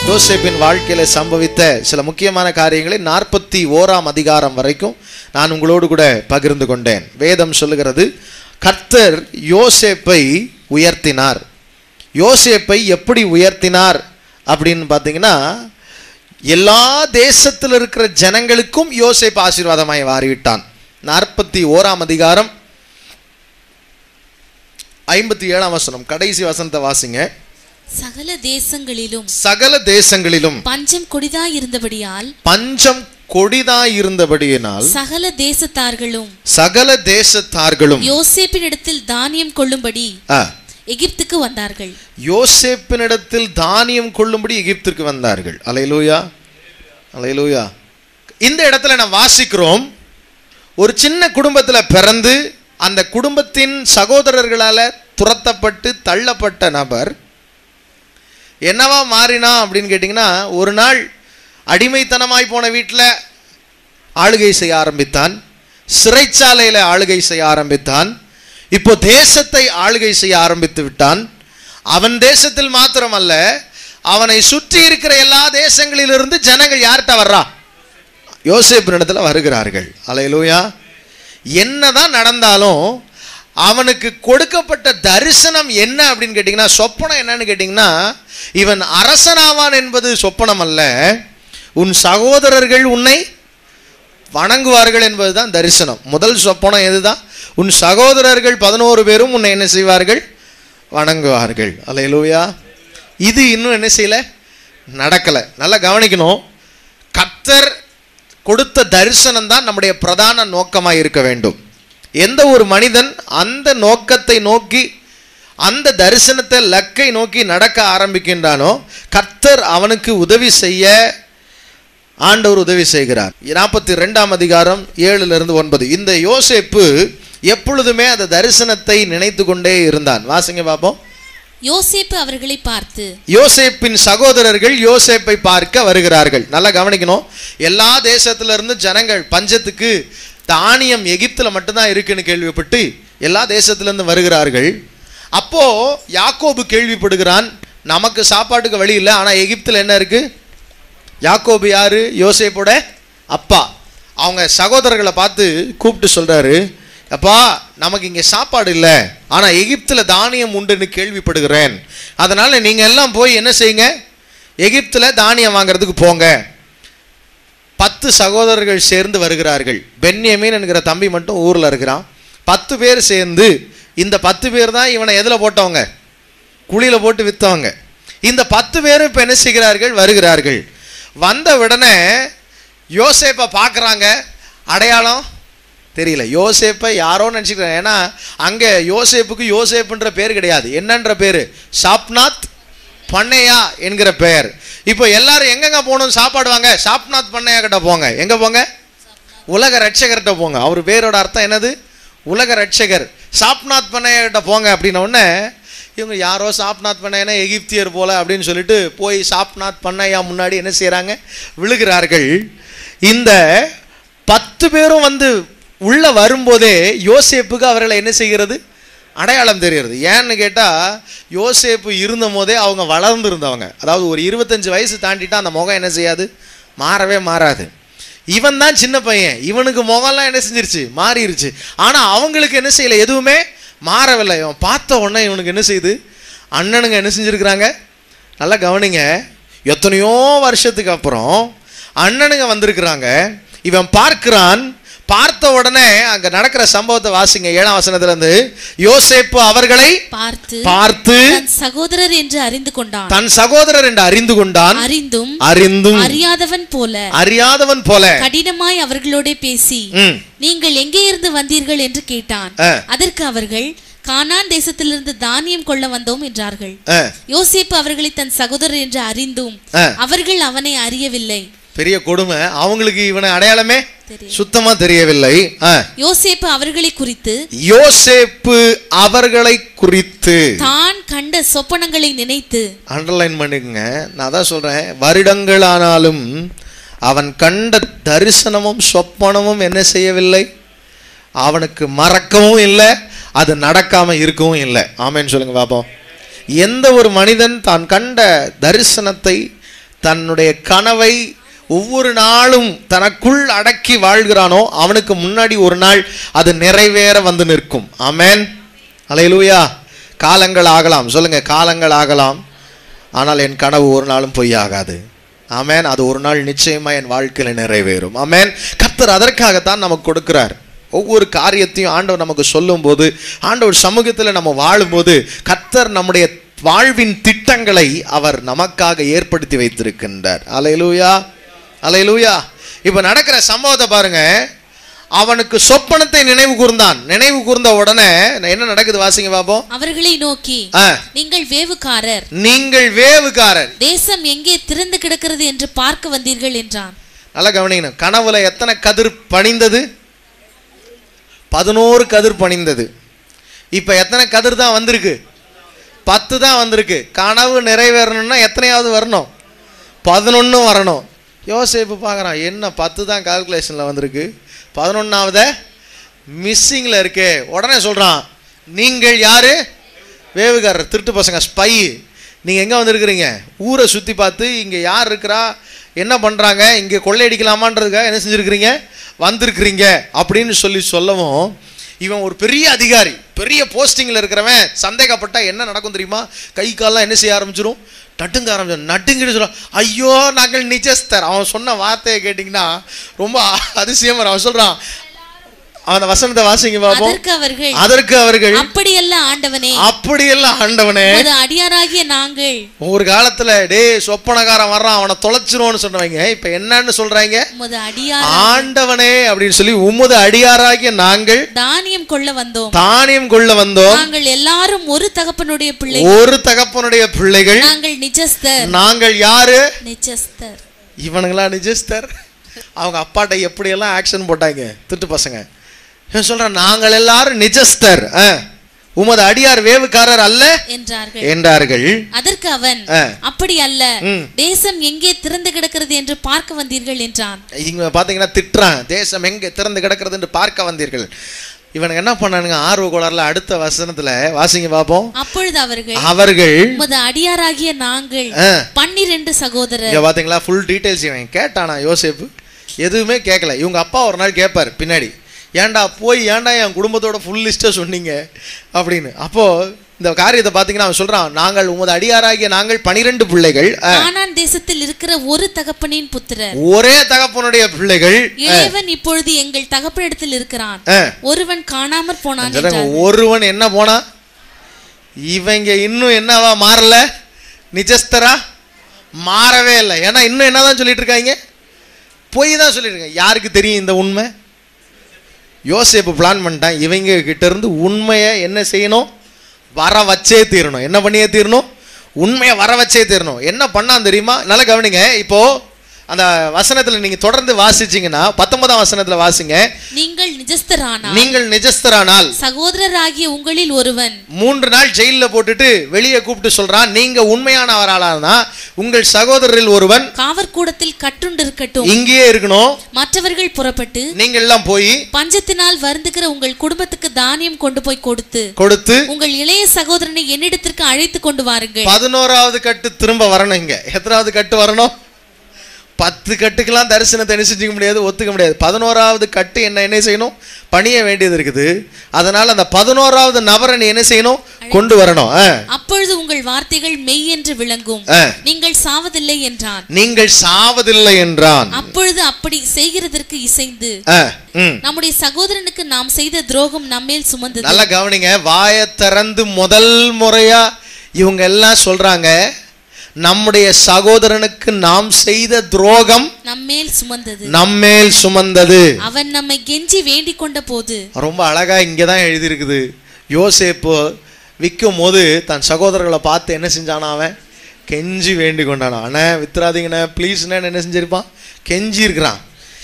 யோசேப்பின் வாழ்க்கையில சம்பவித்த சில முக்கியமான காரியங்களை நாற்பத்தி ஓராம் அதிகாரம் வரைக்கும் நான் உங்களோடு கூட பகிர்ந்து கொண்டேன் வேதம் சொல்லுகிறது கர்த்தர் யோசேப்பை உயர்த்தினார் யோசேப்பை எப்படி உயர்த்தினார் அப்படின்னு பார்த்தீங்கன்னா எல்லா தேசத்தில் இருக்கிற ஜனங்களுக்கும் யோசேப் ஆசீர்வாதமாய் மாறிவிட்டான் நாற்பத்தி ஓராம் அதிகாரம் ஐம்பத்தி ஏழாம் வசனம் கடைசி வசனத்தை வாசிங்க சகல தேசங்களிலும் சகல தேசங்களிலும் பஞ்சம் கொடிதாயிருந்தபடியால் பஞ்சம் கொடிதாயிருந்தபடியினால் சகல தேசத்தார்களும் சகல தேசத்தார்களும் யோசேப்பினிடத்தில் தானியம் கொள்ளும்படி ஆ, எகிப்துக்கு வந்தார்கள் யோசேப்பினிடத்தில் தானியம் கொள்ளும்படி எகிப்திற்கு வந்தார்கள் அலையலூயா அலையலூயா இந்த இடத்துல நான் வாசிக்கிறோம் ஒரு சின்ன குடும்பத்துல பிறந்து அந்த குடும்பத்தின் சகோதரர்களால துரத்தப்பட்டு தள்ளப்பட்ட நபர் என்னவா மாறினா அப்படின்னு கேட்டிங்கன்னா ஒரு நாள் அடிமைத்தனமாய் போன வீட்டில் ஆளுகை செய்ய ஆரம்பித்தான் சிறைச்சாலையில் ஆளுகை செய்ய ஆரம்பித்தான் இப்போ தேசத்தை ஆளுகை செய்ய ஆரம்பித்து விட்டான் அவன் தேசத்தில் மாத்திரமல்ல அவனை சுற்றி இருக்கிற எல்லா தேசங்களிலிருந்து ஜனங்கள் யார்கிட்ட வர்றா யோசேப்பினிடத்தில் வருகிறார்கள் அலையலூயா என்னதான் நடந்தாலும் அவனுக்கு கொடுக்கப்பட்ட தரிசனம் என்ன அப்படின்னு கேட்டிங்கன்னா சொப்பனம் என்னன்னு கேட்டிங்கன்னா இவன் அரசனாவான் என்பது சொப்பனம் அல்ல உன் சகோதரர்கள் உன்னை வணங்குவார்கள் என்பதுதான் தரிசனம் முதல் சொப்பனம் எதுதான் உன் சகோதரர்கள் பதினோரு பேரும் உன்னை என்ன செய்வார்கள் வணங்குவார்கள் அல்லேலூயா இது இன்னும் என்ன செய்யல நடக்கலை நல்லா கவனிக்கணும் கர்த்தர் கொடுத்த தரிசனம் தான் நம்முடைய பிரதான நோக்கமாக இருக்க வேண்டும் எந்த ஒரு மனிதன் அந்த நோக்கத்தை நோக்கி அந்த தரிசனத்தை லக்கை நோக்கி நடக்க ஆரம்பிக்கின்றானோ கர்த்தர் அவனுக்கு உதவி செய்ய ஆண்டவர் உதவி செய்கிறார் நாற்பத்தி ரெண்டாம் அதிகாரம் ஏழுல இருந்து ஒன்பது இந்த யோசேப்பு எப்பொழுதுமே அந்த தரிசனத்தை நினைத்து கொண்டே இருந்தான் வாசிங்க பார்ப்போம் யோசேப்பு அவர்களை பார்த்து யோசேப்பின் சகோதரர்கள் யோசேப்பை பார்க்க வருகிறார்கள் நல்லா கவனிக்கணும் எல்லா தேசத்துல இருந்து ஜனங்கள் பஞ்சத்துக்கு தானியம் எகிப்துல மட்டும்தான் இருக்குன்னு கேள்விப்பட்டு எல்லா தேசத்துல இருந்து வருகிறார்கள் அப்போ யாக்கோபு கேள்விப்படுகிறான் நமக்கு சாப்பாட்டுக்கு வழி இல்லை ஆனா எகிப்துல என்ன இருக்கு யாக்கோபு யாரு யோசேப்போட அப்பா அவங்க சகோதரர்களை பார்த்து கூப்பிட்டு சொல்றாரு அப்பா நமக்கு இங்கே சாப்பாடு இல்லை ஆனால் எகிப்தில் தானியம் உண்டுன்னு கேள்விப்படுகிறேன் அதனால நீங்கள் எல்லாம் போய் என்ன செய்யுங்க எகிப்தில் தானியம் வாங்குறதுக்கு போங்க பத்து சகோதரர்கள் சேர்ந்து வருகிறார்கள் பென்யமீன் என்கிற தம்பி மட்டும் ஊரில் இருக்கிறான் பத்து பேர் சேர்ந்து இந்த பத்து பேர் தான் இவனை எதில் போட்டவங்க குழியில் போட்டு விற்றவங்க இந்த பத்து பேரும் இப்போ என்ன செய்கிறார்கள் வருகிறார்கள் வந்த உடனே யோசேப்பை பார்க்குறாங்க அடையாளம் தெரியல யோசேப்பை யாரோ நினச்சிக்கிறாங்க ஏன்னா அங்கே யோசேப்புக்கு யோசேப்புன்ற பேர் கிடையாது என்னன்ற பேர் ஷாப்நாத் பண்ணையா என்கிற பெயர் இப்போ எல்லாரும் எங்கெங்க போகணும் சாப்பாடு வாங்க ஷாப்நாத் பண்ணையா கிட்ட போங்க எங்கே போங்க உலக ரட்சகர்கிட்ட போங்க அவர் பேரோட அர்த்தம் என்னது உலக ரட்சகர் சாப்நாத் பண்ணையா கிட்ட போங்க அப்படின்ன உடனே இவங்க யாரோ சாப்நாத் பண்ணையனா எகிப்தியர் போல அப்படின்னு சொல்லிட்டு போய் சாப்நாத் பண்ணையா முன்னாடி என்ன செய்கிறாங்க விழுகிறார்கள் இந்த பத்து பேரும் வந்து உள்ள வரும்போதே யோசேப்புக்கு அவர்களை என்ன செய்கிறது அடையாளம் தெரிகிறது ஏன்னு கேட்டால் யோசேப்பு இருந்த போதே அவங்க வளர்ந்து இருந்தவங்க அதாவது ஒரு இருபத்தஞ்சு வயசு தாண்டிட்டா அந்த முகம் என்ன செய்யாது மாறவே மாறாது இவன் தான் சின்ன பையன் இவனுக்கு முகம்லாம் என்ன செஞ்சிருச்சு மாறிடுச்சு ஆனால் அவங்களுக்கு என்ன செய்யலை எதுவுமே மாறவில்லை இவன் பார்த்த உடனே இவனுக்கு என்ன செய்யுது அண்ணனுங்க என்ன செஞ்சுருக்கிறாங்க நல்லா கவனிங்க எத்தனையோ வருஷத்துக்கு அப்புறம் அண்ணனுங்க வந்திருக்கிறாங்க இவன் பார்க்கிறான் பார்த்த உடனே அங்க நடக்கிற சம்பவத்தை வாசிங்க ஏழாம் வசனத்துல இருந்து யோசேப்பு அவர்களை பார்த்து பார்த்து தன் சகோதரர் என்று அறிந்து கொண்டான் தன் சகோதரர் என்று அறிந்து கொண்டான் அறிந்தும் அறிந்தும் அறியாதவன் போல அறியாதவன் போல கடினமாய் அவர்களோட பேசி ம், நீங்கள் எங்கே இருந்து வந்தீர்கள் என்று கேட்டான் ஆ. அதற்கு அவர்கள் கானான் தேசத்திலிருந்து தானியம் கொள்ள வந்தோம் என்றார்கள் ஆ, யோசேப்பு அவர்களை தன் சகோதரர் என்று அறிந்தும் ஆ. அவர்கள் அவனை அறியவில்லை பெரிய கொடுமை அவங்களுக்கு இவனை அடையாளமே தெரியும். சுத்தமா தெரியவில்லை ஆ. யோசேப்பு அவர்களை குறித்து யோசேப்பு அவர்களை குறித்து தான் கண்ட சொப்பனங்களை நினைத்து அண்டர்லைன் பண்ணிக்கங்க நான் தான் சொல்றேன் வருடங்களானாலும் அவன் கண்ட தரிசனமும் சொப்பனமும் என்ன செய்யவில்லை அவனுக்கு மறக்கவும் இல்லை அது நடக்காம இருக்கவும் இல்லை ஆமேன்னு சொல்லுங்க பாப்போம் எந்த ஒரு மனிதன் தான் கண்ட தரிசனத்தை தன்னுடைய கனவை ஒவ்வொரு நாளும் தனக்குள் அடக்கி வாழ்கிறானோ அவனுக்கு முன்னாடி ஒரு நாள் அது நிறைவேற வந்து நிற்கும் ஆமென் அலையலூயா காலங்கள் ஆகலாம் சொல்லுங்க காலங்கள் ஆகலாம் ஆனால் என் கனவு ஒரு நாளும் பொய்யாகாது ஆமென் அது ஒரு நாள் நிச்சயமா என் வாழ்க்கையில் நிறைவேறும் ஆமென் கர்த்தர் அதற்காகத்தான் நமக்கு கொடுக்கிறார் ஒவ்வொரு காரியத்தையும் ஆண்டவர் நமக்கு சொல்லும்போது ஆண்டவர் சமூகத்தில் நம்ம வாழும்போது கர்த்தர் நம்முடைய வாழ்வின் திட்டங்களை அவர் நமக்காக ஏற்படுத்தி வைத்திருக்கின்றார் அலையலூயா அலையலூயா இப்போ நடக்கிற சம்பவத்தை பாருங்க அவனுக்கு சொப்பனத்தை நினைவு கூர்ந்தான் நினைவு கூர்ந்த உடனே என்ன நடக்குது வாசிங்க பாப்போம் அவர்களை நோக்கி ஆ, நீங்கள் வேவுக்காரர் நீங்கள் வேவுகாரர் தேசம் எங்கே திறந்து கிடக்கிறது என்று பார்க்க வந்தீர்கள் என்றான் நல்லா கவனிக்கணும் கனவுல எத்தனை கதிர் பணிந்தது பதினோரு கதிர் பணிந்தது இப்போ எத்தனை கதிர் தான் வந்திருக்கு பத்து தான் வந்திருக்கு கனவு நிறைவேறணும்னா எத்தனையாவது வரணும் பதினொன்று வரணும் யோசிப்பு பார்க்குறான் என்ன பத்து தான் கால்குலேஷனில் வந்திருக்கு பதினொன்றாவத மிஸ்ஸிங்கில் இருக்கே உடனே சொல்கிறான் நீங்கள் யார் வேவுகாரர் திருட்டு பசங்க ஸ்பை நீங்கள் எங்கே வந்திருக்கிறீங்க ஊரை சுற்றி பார்த்து இங்கே யார் இருக்கிறா என்ன பண்ணுறாங்க இங்கே கொள்ளையடிக்கலாமான்றதுக்காக என்ன செஞ்சுருக்கிறீங்க வந்திருக்கிறீங்க அப்படின்னு சொல்லி சொல்லவும் இவன் ஒரு பெரிய அதிகாரி பெரிய போஸ்டிங்கில் இருக்கிறவன் சந்தேகப்பட்டா என்ன நடக்கும் தெரியுமா கை கால்லாம் என்ன செய்ய ஆரம்பிச்சிரும் நட்டுங்க ஆரம்பிச்சிடும் நட்டுங்கிட்டு சொல்கிறான் ஐயோ நாங்கள் நிஜஸ்தர் அவன் சொன்ன வார்த்தையை கேட்டிங்கன்னா ரொம்ப அதிசயம் அவன் சொல்கிறான் அவன் அந்த வசனத்தை வாசிங்க பார்ப்போம் அதற்கு அவர்கள் அதற்கு அவர்கள் அப்படியல்ல ஆண்டவனே அப்படியெல்லாம் ஆண்டவனே உமது அடியாராகிய நாங்கள் ஒரு காலத்துல டேய் சொப்பனக்காரன் வர்றான் அவனை தொலைச்சிருவோன்னு சொன்னவங்க இப்ப என்னன்னு சொல்றாங்க உமது அடியார் ஆண்டவனே அப்படின்னு சொல்லி உமது அடியாராகிய நாங்கள் தானியம் கொள்ள வந்தோம் தானியம் கொள்ள வந்தோம் நாங்கள் எல்லாரும் ஒரு தகப்பனுடைய பிள்ளை ஒரு தகப்பனுடைய பிள்ளைகள் நாங்கள் நிஜஸ்தர் நாங்கள் யாரு நிஜஸ்தர் இவனுங்களா நிஜஸ்தர் அவங்க அப்பாட்ட எப்படியெல்லாம் ஆக்ஷன் போட்டாங்க திட்டு பசங்க இவன் சொல்றான் நாங்கள் எல்லாரும் நிஜஸ்தர் ஆ. உமது அடியார் வேவுக்காரர் அல்ல என்றார்கள் என்றார்கள் அதற்கு அவன் ஆ. அப்படி அல்ல ம். தேசம் எங்கே திறந்து கிடக்கிறது என்று பார்க்க வந்தீர்கள் என்றான் இங்க பாத்தீங்கன்னா திட்டுறான் தேசம் எங்க திறந்து கிடக்கிறது என்று பார்க்க வந்தீர்கள் இவனுக்கு என்ன பண்ணானுங்க ஆர்வ கோளாறுல அடுத்த வசனத்துல வாசிங்க பாப்போம் அப்பொழுது அவர்கள் அவர்கள் உமது அடியாராகிய நாங்கள் ஆ, பன்னிரண்டு சகோதரர் இங்க பாத்தீங்களா ஃபுல் டீடைல்ஸ் இவன் கேட்டானா யோசேப்பு எதுவுமே கேட்கல இவங்க அப்பா ஒரு நாள் கேட்பார் பின்னாடி ஏன்டா போய் ஏன்டா என் குடும்பத்தோட ஃபுல் லிஸ்ட்டை சொன்னீங்க அப்படின்னு அப்போ இந்த காரியத்தை பார்த்தீங்கன்னா அவன் சொல்றான் நாங்கள் உமது அடியாராகிய நாங்கள் பனிரெண்டு பிள்ளைகள் ஆ, கானான் தேசத்தில் இருக்கிற ஒரு தகப்பனின் புத்திரர் ஒரே தகப்பனுடைய பிள்ளைகள் இளையவன் இப்பொழுது எங்கள் தகப்பனிடத்தில் இருக்கிறான் ஆ, ஒருவன் காணாமற் போனான் சொல்றாங்க, என்றார் ஒருவன் என்ன போனா இவங்க இன்னும் என்னவா மாறல நிஜஸ்தரா மாறவே இல்லை ஏன்னா இன்னும் என்னதான் சொல்லிட்டு இருக்காங்க பொய் தான் சொல்லிட்டு இருக்காங்க யாருக்கு தெரியும் இந்த உண்மை யோசேப்பு பிளான் பண்ணிட்டான் இவங்க கிட்ட இருந்து உண்மையை என்ன செய்யணும் வர வச்சே தீரணும் என்ன பண்ணியே தீரணும் உண்மையை வர வச்சே தீரணும் என்ன பண்ணான் தெரியுமா நல்லா கவனிங்க இப்போ அந்த வசனத்துல நீங்க தொடர்ந்து வாசிச்சீங்கன்னா பத்தொன்பதாம் வசனத்துல வாசிங்க நீங்கள் நிஜஸ்தரானால் நீங்கள் நிஜஸ்தரானால் சகோதரராகிய உங்களில் ஒருவன் மூன்று நாள் ஜெயிலில் போட்டுட்டு வெளியே கூப்பிட்டு சொல்றான் நீங்க உண்மையானவரானா உங்கள் சகோதரரில் ஒருவன் காவற்கூடத்தில் கட்டுண்டிருக்கட்டும் இங்கேயே இருக்கணும் மற்றவர்கள் புறப்பட்டு நீங்க எல்லாம் போய் பஞ்சத்தினால் வருந்துகிற உங்கள் குடும்பத்துக்கு தானியம் கொண்டு போய் கொடுத்து கொடுத்து உங்கள் இளைய சகோதரனை என்னிடத்திற்கு அழைத்து கொண்டு வாருங்கள் பதினோராவது கட்டு திரும்ப வரணும் இங்க எத்தனாவது கட்டு வரணும் பத்து கட்டுக்கெல்லாம் தரிசனத்தை என்ன செஞ்சுக்க முடியாது ஒத்துக்க முடியாது பதினோராவது கட்டு என்ன என்ன செய்யணும் பணிய வேண்டியது இருக்குது அதனால அந்த பதினோராவது நபரை நீ என்ன செய்யணும் கொண்டு வரணும் ஆ, அப்பொழுது உங்கள் வார்த்தைகள் மெய் என்று விளங்கும் ஆ. நீங்கள் சாவதில்லை என்றான் நீங்கள் சாவதில்லை என்றான் அப்பொழுது அப்படி செய்கிறதற்கு இசைந்து ஆ, ம். நம்முடைய சகோதரனுக்கு நாம் செய்த துரோகம் நம்மேல் சுமந்தது நல்லா கவனிங்க வாயை திறந்து முதல் முறையா இவங்க எல்லாம் சொல்றாங்க நம்முடைய சகோதரனுக்கு நாம் செய்த துரோகம் நம்மேல் சுமந்தது நம்மேல் சுமந்தது அவன் நம்மை கெஞ்சி வேண்டிக் கொண்ட போது ரொம்ப அழகா இங்கே தான் எழுதியிருக்குது யோசேப்பு விற்கும் போது தன் சகோதரர்களை பார்த்து என்ன செஞ்சானா அவன் கெஞ்சி வேண்டி கொண்டானா அண்ணே வித்துறாதீங்கண்ணே ப்ளீஸ்ண்ணே என்ன செஞ்சிருப்பான் கெஞ்சி இருக்கிறான்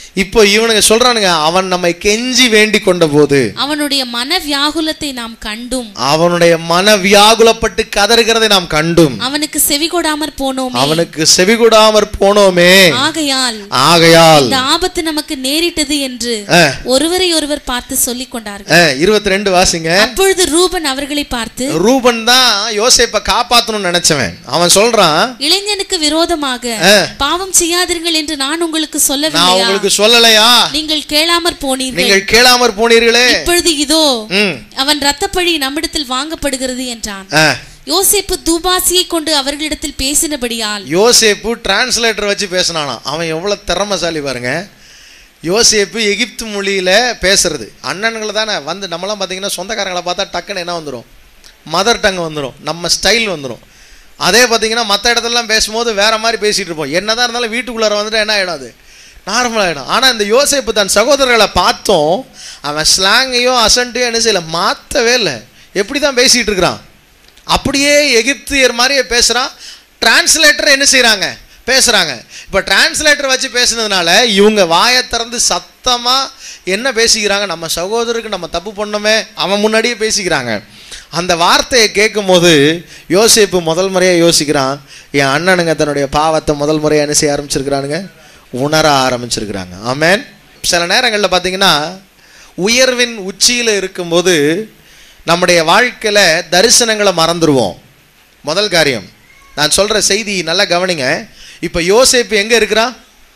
இப்போ இவனுங்க சொல்றானுங்க அவன் நம்மை கெஞ்சி வேண்டிக் கொண்ட போது அவனுடைய மன வியாகுலத்தை நாம் கண்டும் அவனுடைய மன வியாகுலப்பட்டு கதறுகிறதை நாம் கண்டும் அவனுக்கு செவிகொடாமற் போனோமே அவனுக்கு செவிகொடாமற் போனோமே ஆகையால் ஆகையால் இந்த ஆபத்து நமக்கு நேரிட்டது என்று அஹ், ஒருவரை ஒருவர் பார்த்து சொல்லிக் கொண்டார்கள் அஹ், இருபத்தி ரெண்டு வாசிங்க அப்பொழுது ரூபன் அவர்களை பார்த்து ரூபன் தான் யோசேப்பை காப்பாத்தணும்னு நினைச்சவன் அவன் சொல்றான் இளைஞனுக்கு விரோதமாக அஹ். பாவம் செய்யாதீர்கள் என்று நான் உங்களுக்கு நான் சொல்லவில்லையா உங்களுக்கு சொல்லலையா நீங்கள் கேளாமற் போனீர்கள் நீங்கள் கேளாமற் போனீர்களே இப்பொழுது இதோ ம் அவன் இரத்தப்பழி நம்மிடத்தில் வாங்கப்படுகிறது என்றான் அஹ், யோசேப்பு தூபாசியை கொண்டு அவர்களிடத்தில் பேசினபடியால் யோசேப்பு டிரான்ஸ்லேட்டர் வச்சு பேசினானா அவன் எவ்வளவு திறமைசாலி பாருங்க யோசேப்பு எகிப்து மொழியில பேசுறது அண்ணன்களை தானே வந்து நம்மலாம் பார்த்தீங்கன்னா சொந்தக்காரங்களை பார்த்தா டக்குன்னு என்ன வந்துடும் மதர் டங் வந்துடும் நம்ம ஸ்டைல் வந்துடும் அதே பார்த்தீங்கன்னா மற்ற இடத்துலலாம் பேசும்போது வேற மாதிரி பேசிட்டு இருப்போம் என்னதான் இருந்தாலும் வீட்டுக்குள்ளார வந்துட்டு என்ன ஆகிடும் அது நார்மல் ஆகிடும் ஆனால் இந்த யோசேப்பு தன் சகோதரர்களை பார்த்தோம் அவன் ஸ்லாங்கையோ அசண்ட்டையோ என்ன செய்யல மாற்றவே இல்லை எப்படி தான் பேசிகிட்டு இருக்கிறான் அப்படியே எகிப்தியர் மாதிரியே பேசுகிறான் டிரான்ஸ்லேட்டர் என்ன செய்கிறாங்க பேசுகிறாங்க இப்போ டிரான்ஸ்லேட்டர் வச்சு பேசுனதுனால இவங்க வாயை திறந்து சத்தமாக என்ன பேசிக்கிறாங்க நம்ம சகோதரருக்கு நம்ம தப்பு பண்ணோமே அவன் முன்னாடியே பேசிக்கிறாங்க அந்த வார்த்தையை கேட்கும்போது யோசிப்பு முதல் முறையாக யோசிக்கிறான் என் அண்ணனுங்க தன்னுடைய பாவத்தை முதல் முறையாக என்ன செய்ய ஆரம்பிச்சிருக்கிறானுங்க உணர ஆரம்பிச்சிருக்கிறாங்க ஆமென் சில நேரங்களில் பார்த்தீங்கன்னா உயர்வின் உச்சியில் இருக்கும்போது நம்முடைய வாழ்க்கையில் தரிசனங்களை மறந்துடுவோம் முதல் காரியம் நான் சொல்கிற செய்தி நல்லா கவனிங்க இப்போ யோசேப்பு எங்கே இருக்கிறான்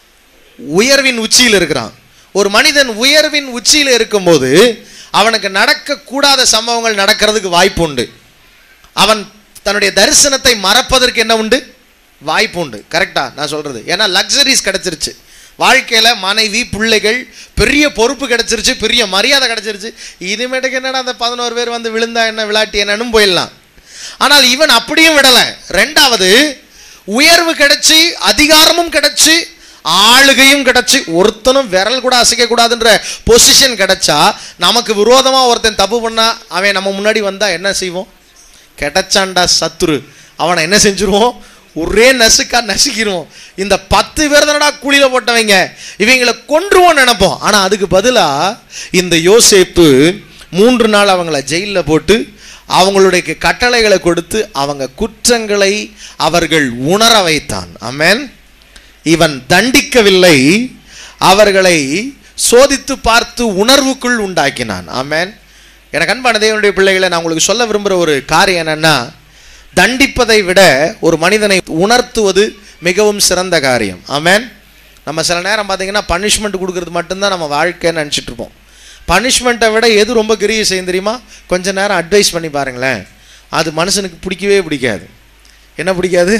உயர்வின் உச்சியில் இருக்கிறான் ஒரு மனிதன் உயர்வின் உச்சியில் இருக்கும்போது அவனுக்கு நடக்கக்கூடாத சம்பவங்கள் நடக்கிறதுக்கு வாய்ப்பு உண்டு அவன் தன்னுடைய தரிசனத்தை மறப்பதற்கு என்ன உண்டு வாய்ப்பு உண்டு கரெக்டா நான் சொல்றது ஏன்னா லக்ஸரிஸ் கிடைச்சிருச்சு வாழ்க்கையில மனைவி பிள்ளைகள் பெரிய பொறுப்பு கிடைச்சிருச்சு பெரிய மரியாதை கிடைச்சிருச்சு இனிமேட்டுக்கு என்னடா அந்த பதினோரு பேர் வந்து விழுந்தா என்ன விளையாட்டி என்னன்னு போயிடலாம் ஆனால் இவன் அப்படியும் விடல ரெண்டாவது உயர்வு கிடைச்சி அதிகாரமும் கிடைச்சு ஆளுகையும் கிடைச்சு ஒருத்தனும் விரல் கூட அசைக்க கூடாதுன்ற பொசிஷன் கிடைச்சா நமக்கு விரோதமா ஒருத்தன் தப்பு பண்ணா அவன் நம்ம முன்னாடி வந்தா என்ன செய்வோம் கிடைச்சாண்டா சத்துரு அவனை என்ன செஞ்சிருவோம் ஒரே நசுக்கா நசுக்கிடுவோம் இந்த பத்து பேர் தானடா குழியில போட்டவங்க இவங்களை கொன்றுவோம் நினைப்போம் ஆனா அதுக்கு பதிலா இந்த யோசேப்பு மூன்று நாள் அவங்கள ஜெயிலில் போட்டு அவங்களுடைய கட்டளைகளை கொடுத்து அவங்க குற்றங்களை அவர்கள் உணர வைத்தான் ஆமென் இவன் தண்டிக்கவில்லை அவர்களை சோதித்து பார்த்து உணர்வுக்குள் உண்டாக்கினான் ஆமென் எனக்கு அன்பான தேவனுடைய பிள்ளைகளை நான் உங்களுக்கு சொல்ல விரும்புகிற ஒரு காரியம் என்னன்னா தண்டிப்பதை விட ஒரு மனிதனை உணர்த்துவது மிகவும் சிறந்த காரியம் ஆமென் நம்ம சில நேரம் பார்த்தீங்கன்னா பனிஷ்மெண்ட் கொடுக்கறது மட்டும்தான் நம்ம வாழ்க்கைன்னு நினச்சிட்டு இருப்போம் பனிஷ்மெண்ட்டை விட எது ரொம்ப கிரிய செய்யும் தெரியுமா கொஞ்ச நேரம் அட்வைஸ் பண்ணி பாருங்களேன் அது மனுஷனுக்கு பிடிக்கவே பிடிக்காது என்ன பிடிக்காது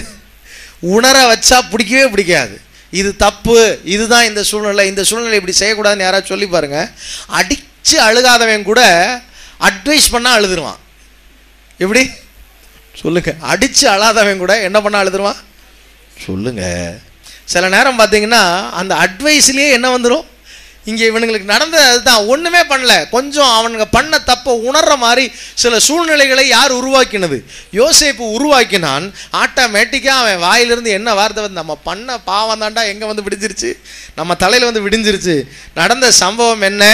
உணர வச்சா பிடிக்கவே பிடிக்காது இது தப்பு இதுதான் இந்த சூழ்நிலை இந்த சூழ்நிலை இப்படி செய்யக்கூடாதுன்னு யாராவது சொல்லி பாருங்க அடிச்சு அழுகாதவன் கூட அட்வைஸ் பண்ணா அழுதுருவான் எப்படி சொல்லுங்க அடிச்சு அழாதவன் கூட என்ன பண்ண அழுதுருவான் சொல்லுங்க சில நேரம் பார்த்தீங்கன்னா அந்த அட்வைஸ்லயே என்ன வந்துடும் இங்கே இவனுங்களுக்கு நடந்தது அதுதான் ஒன்றுமே பண்ணல கொஞ்சம் அவனுங்க பண்ண தப்பை உணர்ற மாதிரி சில சூழ்நிலைகளை யார் உருவாக்கினது யோசேப்பு உருவாக்கினான் ஆட்டோமேட்டிக்காக அவன் வாயிலிருந்து என்ன வார்த்தை வந்து நம்ம பண்ண பாவம் தாண்டா எங்கே வந்து விடிஞ்சிருச்சு நம்ம தலையில் வந்து விடிஞ்சிருச்சு நடந்த சம்பவம் என்ன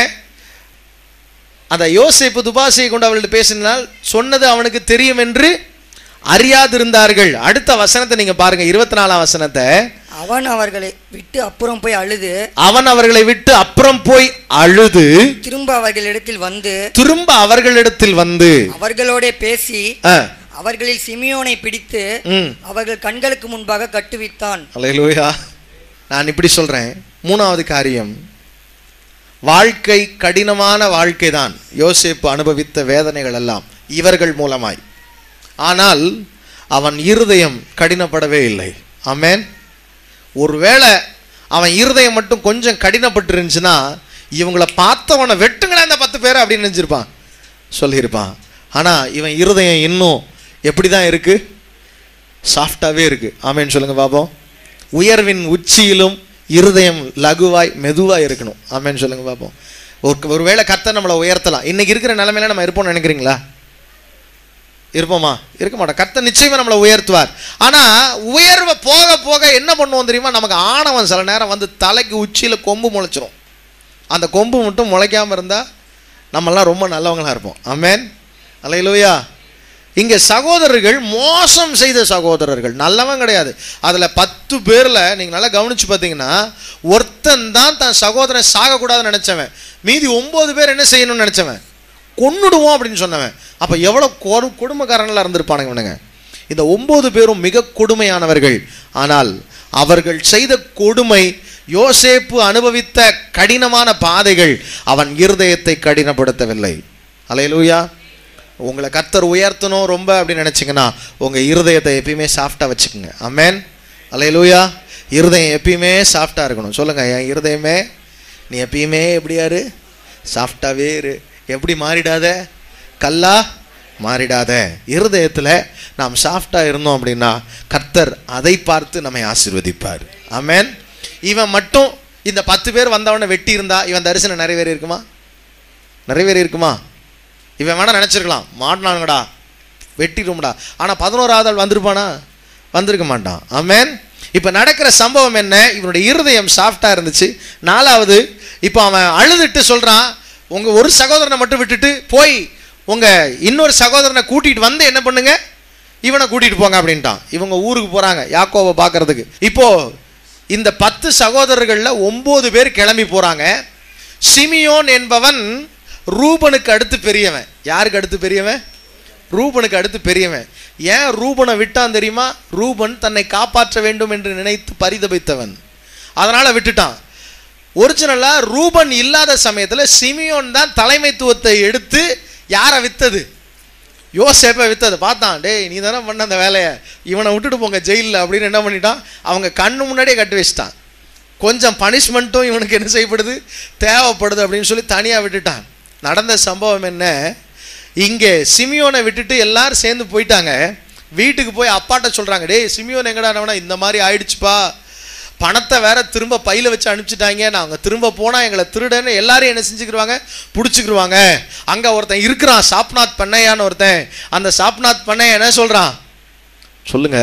அந்த யோசேப்பு துபாசியை கொண்டு அவள்கிட்ட பேசினால் சொன்னது அவனுக்கு தெரியும் என்று அறியாதிருந்தார்கள் அடுத்த வசனத்தை நீங்க பாருங்க இருபத்தி நாலாம் வசனத்தை அவன் அவர்களை விட்டு அப்புறம் போய் அழுது அவன் அவர்களை விட்டு அப்புறம் போய் அழுது திரும்ப அவர்களிடத்தில் வந்து திரும்ப அவர்களிடத்தில் வந்து அவர்களோட பேசி ஆ, அவர்களில் சிமியோனை பிடித்து ம் அவர்கள் கண்களுக்கு முன்பாக கட்டுவித்தான் அல்லேலூயா நான் இப்படி சொல்றேன் மூணாவது காரியம் வாழ்க்கை கடினமான வாழ்க்கை தான் யோசேப்பு அனுபவித்த வேதனைகள் எல்லாம் இவர்கள் மூலமாய் ஆனால் அவன் இருதயம் கடினப்படவே இல்லை ஆமென் ஒருவேளை அவன் இருதயம் மட்டும் கொஞ்சம் கடினப்பட்டு இருந்துச்சுன்னா இவங்கள பார்த்தவனை வெட்டுங்களே அந்த பத்து பேர் அப்படின்னு நினைச்சிருப்பான் சொல்லியிருப்பான் ஆனால் இவன் இருதயம் இன்னும் எப்படி தான் இருக்கு சாஃப்டாகவே இருக்கு ஆமேன்னு சொல்லுங்க பாப்போம் உயர்வின் உச்சியிலும் இருதயம் லகுவாய் மெதுவாய் இருக்கணும் ஆமேன்னு சொல்லுங்க பாப்போம் ஒரு ஒருவேளை கர்த்தர் நம்மளை உயர்த்தலாம் இன்னைக்கு இருக்கிற நிலைமையில நம்ம இருப்போம்னு நினைக்கிறீங்களா இருப்போமா இருக்க மாட்டோம் கர்த்தர் நிச்சயமா நம்மளை உயர்த்துவார் ஆனா உயர்வை போக போக என்ன பண்ணுவோம் தெரியுமா நமக்கு ஆணவம் சில நேரம் வந்து தலைக்கு உச்சியில கொம்பு முளைச்சிரும் அந்த கொம்பு மட்டும் முளைக்காம இருந்தா நம்மெல்லாம் ரொம்ப நல்லவங்களா இருப்போம் ஆமென் அல்லையிலூயா இங்க சகோதரர்கள் மோசம் செய்த சகோதரர்கள் நல்லவன் கிடையாது அதுல பத்து பேர்ல நீங்க நல்லா கவனிச்சு பார்த்தீங்கன்னா ஒருத்தன் தான் தன் சகோதரன் சாகக்கூடாதுன்னு நினைச்சவன் மீதி ஒன்பது பேர் என்ன செய்யணும்னு நினைச்சவன் கொன்னுடுவோம் அப்படின்னு சொன்னவன் அப்ப எவ்வளவு கொடு கொடுமைக்காரங்களா இருந்திருப்பானுங்க இவனுங்க இந்த ஒன்பது பேரும் மிக கொடுமையானவர்கள் ஆனால் அவர்கள் செய்த கொடுமை யோசேப்பு அனுபவித்த கடினமான பாதைகள் அவன் இருதயத்தை கடினப்படுத்தவில்லை அலையலூயா உங்களை கர்த்தர் உயர்த்தணும் ரொம்ப அப்படின்னு நினைச்சீங்கன்னா உங்க இருதயத்தை எப்பயுமே சாஃப்டா வச்சுக்கோங்க அமேன் அலையலூயா இருதயம் எப்பயுமே சாஃப்டா இருக்கணும் சொல்லுங்க என் இருதயமே நீ எப்பயுமே எப்படியா இரு சாஃப்டாவே இரு எப்படி மாறிடாத கல்லா மாறிடாத இருதயத்தில் நாம் சாஃப்டா இருந்தோம் அப்படின்னா கர்த்தர் அதை பார்த்து நம்மை ஆசீர்வதிப்பார் ஆமென் இவன் மட்டும் இந்த பத்து பேர் வந்தவனை வெட்டி இருந்தா இவன் தரிசனம் நிறைவேறி இருக்குமா நிறைவேறி இருக்குமா இவன் வேணா நினைச்சிருக்கலாம் மாட்டினானுங்கடா வெட்டிடும்டா ஆனா பதினோராவது ஆள் வந்திருப்பானா வந்திருக்க மாட்டான் ஆமென் இப்போ நடக்கிற சம்பவம் என்ன இவனுடைய இருதயம் சாஃப்டா இருந்துச்சு நாலாவது இப்போ அவன் அழுதுட்டு சொல்றான் உங்க ஒரு சகோதரனை மட்டும் விட்டுட்டு போய் உங்க இன்னொரு சகோதரனை கூட்டிட்டு வந்து என்ன பண்ணுங்க இவனை கூட்டிட்டு போங்க அப்படின்ட்டான் இவங்க ஊருக்கு போறாங்க யாக்கோவை பார்க்கறதுக்கு இப்போ இந்த பத்து சகோதரர்கள்ல ஒன்பது பேர் கிளம்பி போறாங்க சிமியோன் என்பவன் ரூபனுக்கு அடுத்து பெரியவன் யாருக்கு அடுத்து பெரியவன் ரூபனுக்கு அடுத்து பெரியவன் ஏன் ரூபனை விட்டான் தெரியுமா ரூபன் தன்னை காப்பாற்ற வேண்டும் என்று நினைத்து பரிதபித்தவன் அதனால விட்டுட்டான் ஒரிஜினலா ரூபன் இல்லாத சமயத்துல சிமியோன் தான் தலைமைத்துவத்தை எடுத்து யாரை வித்தது யோசேப்பை வித்தது பார்த்தான் டேய் நீ தானே பண்ண அந்த வேலையை இவனை விட்டுட்டு போங்க ஜெயிலில் அப்படின்னு என்ன பண்ணிட்டான் அவங்க கண்ணு முன்னாடியே கட்டி வச்சிட்டான் கொஞ்சம் பனிஷ்மெண்ட்டும் இவனுக்கு என்ன செய்யப்படுது தேவைப்படுது அப்படின்னு சொல்லி தனியாக விட்டுட்டான் நடந்த சம்பவம் என்ன இங்கே சிமியோனை விட்டுட்டு எல்லாரும் சேர்ந்து போயிட்டாங்க வீட்டுக்கு போய் அப்பாட்ட சொல்கிறாங்க டேய் சிமியோன் எங்கடானவனா இந்த மாதிரி ஆயிடுச்சுப்பா பணத்தை வேற திரும்ப பையில வச்சு அனுப்பிச்சிட்டாங்க நாங்க திரும்ப போனா எங்களை திருடன்னு எல்லாரும் என்ன செஞ்சுக்கிருவாங்க பிடிச்சிக்கிருவாங்க அங்க ஒருத்தன் இருக்கிறான் சாப்நாத் பண்ணையான்னு ஒருத்தன் அந்த சாப்நாத் பண்ணைய என்ன சொல்றான் சொல்லுங்க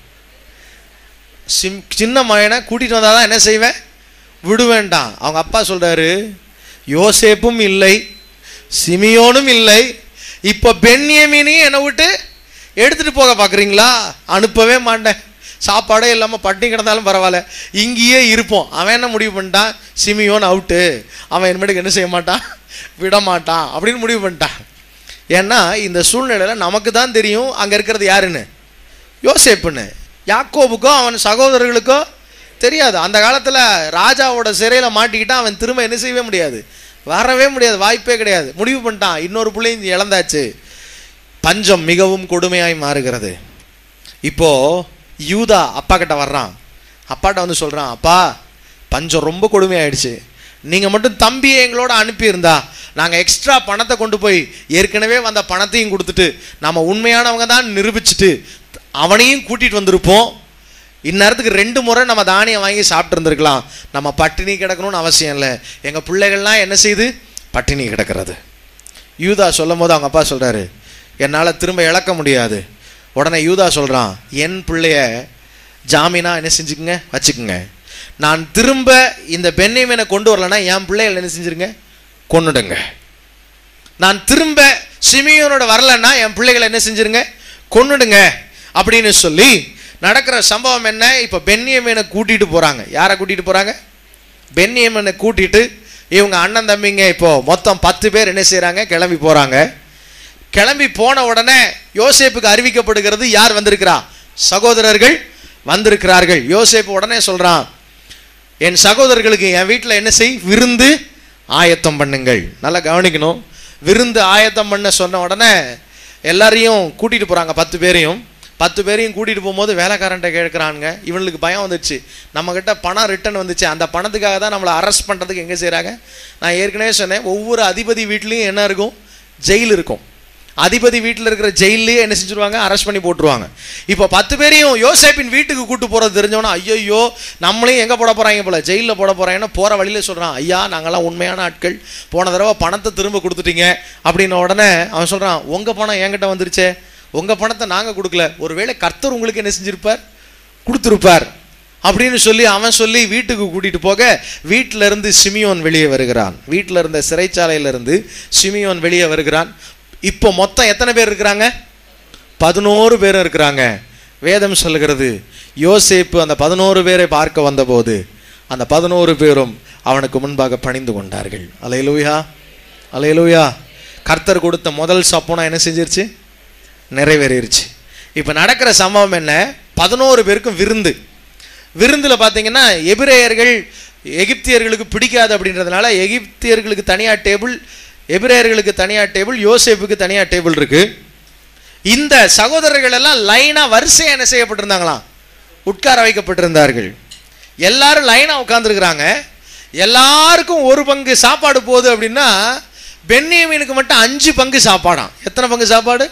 சிம் சின்ன மகனை கூட்டிட்டு வந்தாதான் என்ன செய்வேன் விடுவேண்டாம் அவங்க அப்பா சொல்றாரு யோசேப்பும் இல்லை சிமியோனும் இல்லை இப்போ பென்யமீனையும் என்னை விட்டு எடுத்துட்டு போக பார்க்குறீங்களா அனுப்பவே மாட்டேன் சாப்பாடே இல்லாமல் பட்டினி கிடந்தாலும் பரவாயில்ல இங்கேயே இருப்போம் அவன் என்ன முடிவு பண்ணிட்டான் சிமியோன் அவுட்டு அவன் இனிமேட்டுக்கு என்ன செய்ய மாட்டான் விட மாட்டான் அப்படின்னு முடிவு பண்ணிட்டான் ஏன்னா இந்த சூழ்நிலையில் நமக்கு தான் தெரியும் அங்கே இருக்கிறது யாருன்னு யோசேப்புன்னு யாக்கோபுக்கோ அவன் சகோதரர்களுக்கோ தெரியாது அந்த காலத்தில் ராஜாவோட சிறையில் மாட்டிக்கிட்டா அவன் திரும்ப என்ன செய்யவே முடியாது வரவே முடியாது வாய்ப்பே கிடையாது முடிவு பண்ணிட்டான் இன்னொரு பிள்ளையும் இழந்தாச்சு பஞ்சம் மிகவும் கொடுமையாய் மாறுகிறது இப்போ யூதா அப்பா கிட்ட வர்றான் அப்பாட்ட வந்து சொல்றான் அப்பா பஞ்சம் ரொம்ப கொடுமையாயிடுச்சு நீங்க மட்டும் தம்பியை எங்களோட அனுப்பியிருந்தா நாங்க எக்ஸ்ட்ரா பணத்தை கொண்டு போய் ஏற்கனவே வந்த பணத்தையும் கொடுத்துட்டு நம்ம உண்மையானவங்க தான் நிரூபிச்சுட்டு அவனையும் கூட்டிட்டு வந்திருப்போம் இந்நேரத்துக்கு ரெண்டு முறை நம்ம தானியம் வாங்கி சாப்பிட்டு இருந்திருக்கலாம் நம்ம பட்டினி கிடக்கணும்னு அவசியம் இல்லை எங்க பிள்ளைகள்லாம் என்ன செய்யுது பட்டினி கிடக்கிறது யூதா சொல்லும் போது அவங்க அப்பா சொல்றாரு என்னால் திரும்ப இழக்க முடியாது உடனே யூதா சொல்றான் என் பிள்ளைய ஜாமீனா என்ன செஞ்சுக்குங்க வச்சுக்குங்க நான் திரும்ப இந்த பெண்ணைமீனை கொண்டு வரலன்னா என் பிள்ளைகள் என்ன செஞ்சிருங்க கொன்னுடுங்க நான் திரும்ப சிமியோனோட வரலன்னா என் பிள்ளைகளை என்ன செஞ்சிருங்க கொன்னுடுங்க அப்படின்னு சொல்லி நடக்கிற சம்பவம் என்ன இப்போ பென்னியமீனை கூட்டிட்டு போறாங்க யாரை கூட்டிட்டு போறாங்க பென்னியமனை கூட்டிட்டு இவங்க அண்ணன் தம்பிங்க இப்போ மொத்தம் பத்து பேர் என்ன செய்றாங்க கிளம்பி போறாங்க கிளம்பி போன உடனே யோசேப்புக்கு அறிவிக்கப்படுகிறது யார் வந்திருக்கிறா சகோதரர்கள் வந்திருக்கிறார்கள் யோசேப்பு உடனே சொல்றான் என் சகோதரர்களுக்கு என் வீட்டில் என்ன செய் விருந்து ஆயத்தம் பண்ணுங்கள் நல்லா கவனிக்கணும் விருந்து ஆயத்தம் பண்ண சொன்ன உடனே எல்லாரையும் கூட்டிட்டு போறாங்க பத்து பேரையும் பத்து பேரையும் கூட்டிட்டு போகும்போது வேலைக்காரன்ட்ட கேட்குறானுங்க இவனுக்கு பயம் வந்துச்சு நம்ம கிட்ட பணம் ரிட்டர்ன் வந்துச்சு அந்த பணத்துக்காக தான் நம்மளை அரெஸ்ட் பண்றதுக்கு எங்க செய்றாங்க நான் ஏற்கனவே சொன்னேன் ஒவ்வொரு அதிபதி வீட்லயும் என்ன இருக்கும் ஜெயில் இருக்கும் அதிபதி வீட்டில் இருக்கிற ஜெயிலே என்ன செஞ்சுருவாங்க அரெஸ்ட் பண்ணி போட்டுருவாங்க இப்போ பத்து பேரையும் யோசேப்பின் வீட்டுக்கு கூட்டு போறது தெரிஞ்சவனா ஐயோ நம்மளையும் எங்க போட போறாங்க போல ஜெயிலில் போட போறாங்கன்னா போற வழியில சொல்றான் ஐயா நாங்கெல்லாம் உண்மையான ஆட்கள் போன தடவை பணத்தை திரும்ப கொடுத்துட்டீங்க அப்படின்ன உடனே அவன் சொல்றான் உங்க பணம் என்கிட்ட வந்துருச்சே உங்க பணத்தை நாங்க கொடுக்கல ஒருவேளை கர்த்தர் உங்களுக்கு என்ன செஞ்சிருப்பார் கொடுத்துருப்பார் அப்படின்னு சொல்லி அவன் சொல்லி வீட்டுக்கு கூட்டிட்டு போக வீட்டில இருந்து சிமியோன் வெளியே வருகிறான் வீட்டில இருந்த சிறைச்சாலையில இருந்து சிமியோன் வெளியே வருகிறான் இப்போ மொத்தம் எத்தனை பேர் இருக்கிறாங்க பதினோரு பேர் இருக்கிறாங்க வேதம் சொல்லுகிறது யோசேப்பு அந்த பதினோரு பேரை பார்க்க வந்தபோது அந்த பதினோரு பேரும் அவனுக்கு முன்பாக பணிந்து கொண்டார்கள் அலையலூயா அலையலூயா கர்த்தர் கொடுத்த முதல் சப்பனம் என்ன செஞ்சிருச்சு நிறைவேறிருச்சு இப்போ நடக்கிற சம்பவம் என்ன பதினோரு பேருக்கும் விருந்து விருந்தில் பார்த்தீங்கன்னா எபிரேயர்கள் எகிப்தியர்களுக்கு பிடிக்காது அப்படின்றதுனால எகிப்தியர்களுக்கு தனியாக டேபிள் எபிரேயர்களுக்கு தனியாக டேபிள் யோசேப்புக்கு தனியாக டேபிள் இருக்கு இந்த சகோதரர்கள் எல்லாம் லைனாக வரிசையா என்ன செய்யப்பட்டிருந்தாங்களாம் உட்கார வைக்கப்பட்டிருந்தார்கள் எல்லாரும் லைனாக உட்காந்துருக்குறாங்க எல்லாருக்கும் ஒரு பங்கு சாப்பாடு போகுது அப்படின்னா பென்னியமீனுக்கு மட்டும் அஞ்சு பங்கு சாப்பாடாம் எத்தனை பங்கு சாப்பாடு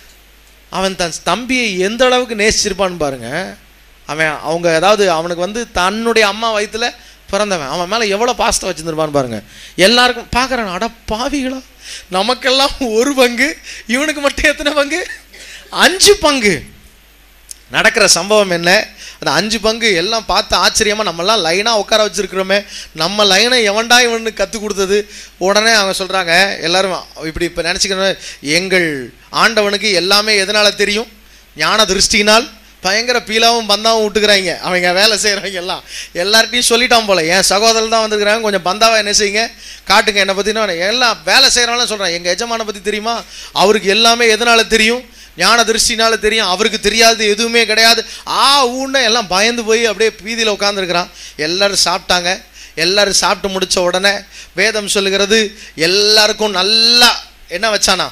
அவன் தன் தம்பியை எந்த அளவுக்கு நேசிச்சிருப்பான்னு பாருங்க அவன் அவங்க அதாவது அவனுக்கு வந்து தன்னுடைய அம்மா வயித்துல பிறந்தவன் அவன் மேலே எவ்வளோ பாசத்தை வச்சுருந்துருப்பான்னு பாருங்க எல்லாருக்கும் பார்க்குறான் அட பாவிகளா நமக்கெல்லாம் ஒரு பங்கு இவனுக்கு மட்டும் எத்தனை பங்கு அஞ்சு பங்கு நடக்கிற சம்பவம் என்ன அந்த அஞ்சு பங்கு எல்லாம் பார்த்து ஆச்சரியமா நம்மலாம் லைனாக உட்கார வச்சிருக்கிறோமே நம்ம லைனை எவன்டா இவனுக்கு கற்றுக் கொடுத்தது உடனே அவங்க சொல்கிறாங்க எல்லாரும் இப்படி இப்போ நினச்சிக்கணும் எங்கள் ஆண்டவனுக்கு எல்லாமே எதனால தெரியும் ஞான திருஷ்டினால் பயங்கர பீலாவும் பந்தாவும் விட்டுக்கிறாங்க அவங்க வேலை செய்கிறவங்க எல்லாம் எல்லார்ட்டையும் சொல்லிட்டான் போல என் சகோதரர் தான் வந்திருக்கிறாங்க கொஞ்சம் பந்தாவா என்ன செய்யுங்க காட்டுங்க என்னை பற்றினா எல்லாம் வேலை செய்கிறவங்களாம் சொல்கிறேன் எங்கள் எஜமான பற்றி தெரியுமா அவருக்கு எல்லாமே எதனால தெரியும் ஞான திருஷ்டினால தெரியும் அவருக்கு தெரியாது எதுவுமே கிடையாது ஆ ஊன்னு எல்லாம் பயந்து போய் அப்படியே பீதியில் உட்காந்துருக்கிறான் எல்லாரும் சாப்பிட்டாங்க எல்லாரும் சாப்பிட்டு முடிச்ச உடனே வேதம் சொல்லுகிறது எல்லாருக்கும் நல்லா என்ன வச்சானா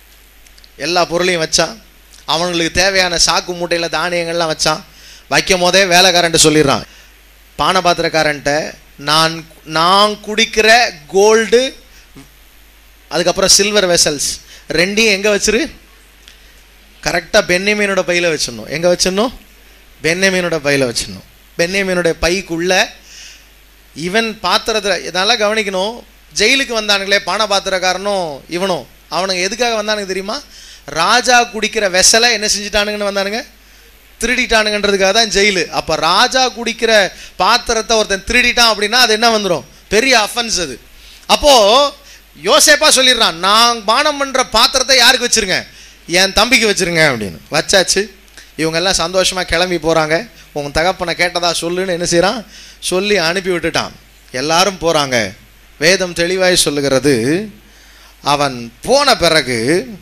எல்லா பொருளையும் வச்சான் அவங்களுக்கு தேவையான சாக்கு மூட்டையில் தானியங்கள்லாம் வச்சான் வைக்கும் போதே வேலைக்காரன்ட்டு சொல்லிடுறான் பானபாத்திரக்காரன்ட்ட நான் நான் குடிக்கிற கோல்டு அதுக்கப்புறம் சில்வர் வெசல்ஸ் ரெண்டையும் எங்கே வச்சிரு கரெக்டாக பென்னமீனோட பையில் வச்சிடணும் எங்கே வச்சிடணும் பென்னமீனோட பையில் வச்சிடணும் பென்னமீனோட பைக்குள்ள இவன் பாத்திரத்தில் இதெல்லாம் கவனிக்கணும் ஜெயிலுக்கு வந்தானுங்களே பான பாத்திரக்காரனும் இவனும் அவனுங்க எதுக்காக வந்தானுங்க தெரியுமா ராஜா குடிக்கிற வெசலை என்ன செஞ்சுட்டானுங்கன்னு வந்தானுங்க திருடிட்டானுங்கன்றதுக்காக தான் ஜெயிலு அப்போ ராஜா குடிக்கிற பாத்திரத்தை ஒருத்தன் திருடிட்டான் அப்படின்னா அது என்ன வந்துடும் பெரிய அஃபென்ஸ் அது அப்போது யோசேப்பா சொல்லிடுறான் நான் பானம் பண்ணுற பாத்திரத்தை யாருக்கு வச்சிருங்க என் தம்பிக்கு வச்சிருங்க அப்படின்னு வச்சாச்சு இவங்க எல்லாம் சந்தோஷமாக கிளம்பி போகிறாங்க உன் தகப்பனை கேட்டதா சொல்லுன்னு என்ன செய்கிறான் சொல்லி அனுப்பி விட்டுட்டான் எல்லாரும் போகிறாங்க வேதம் தெளிவாய் சொல்லுகிறது அவன் போன பிறகு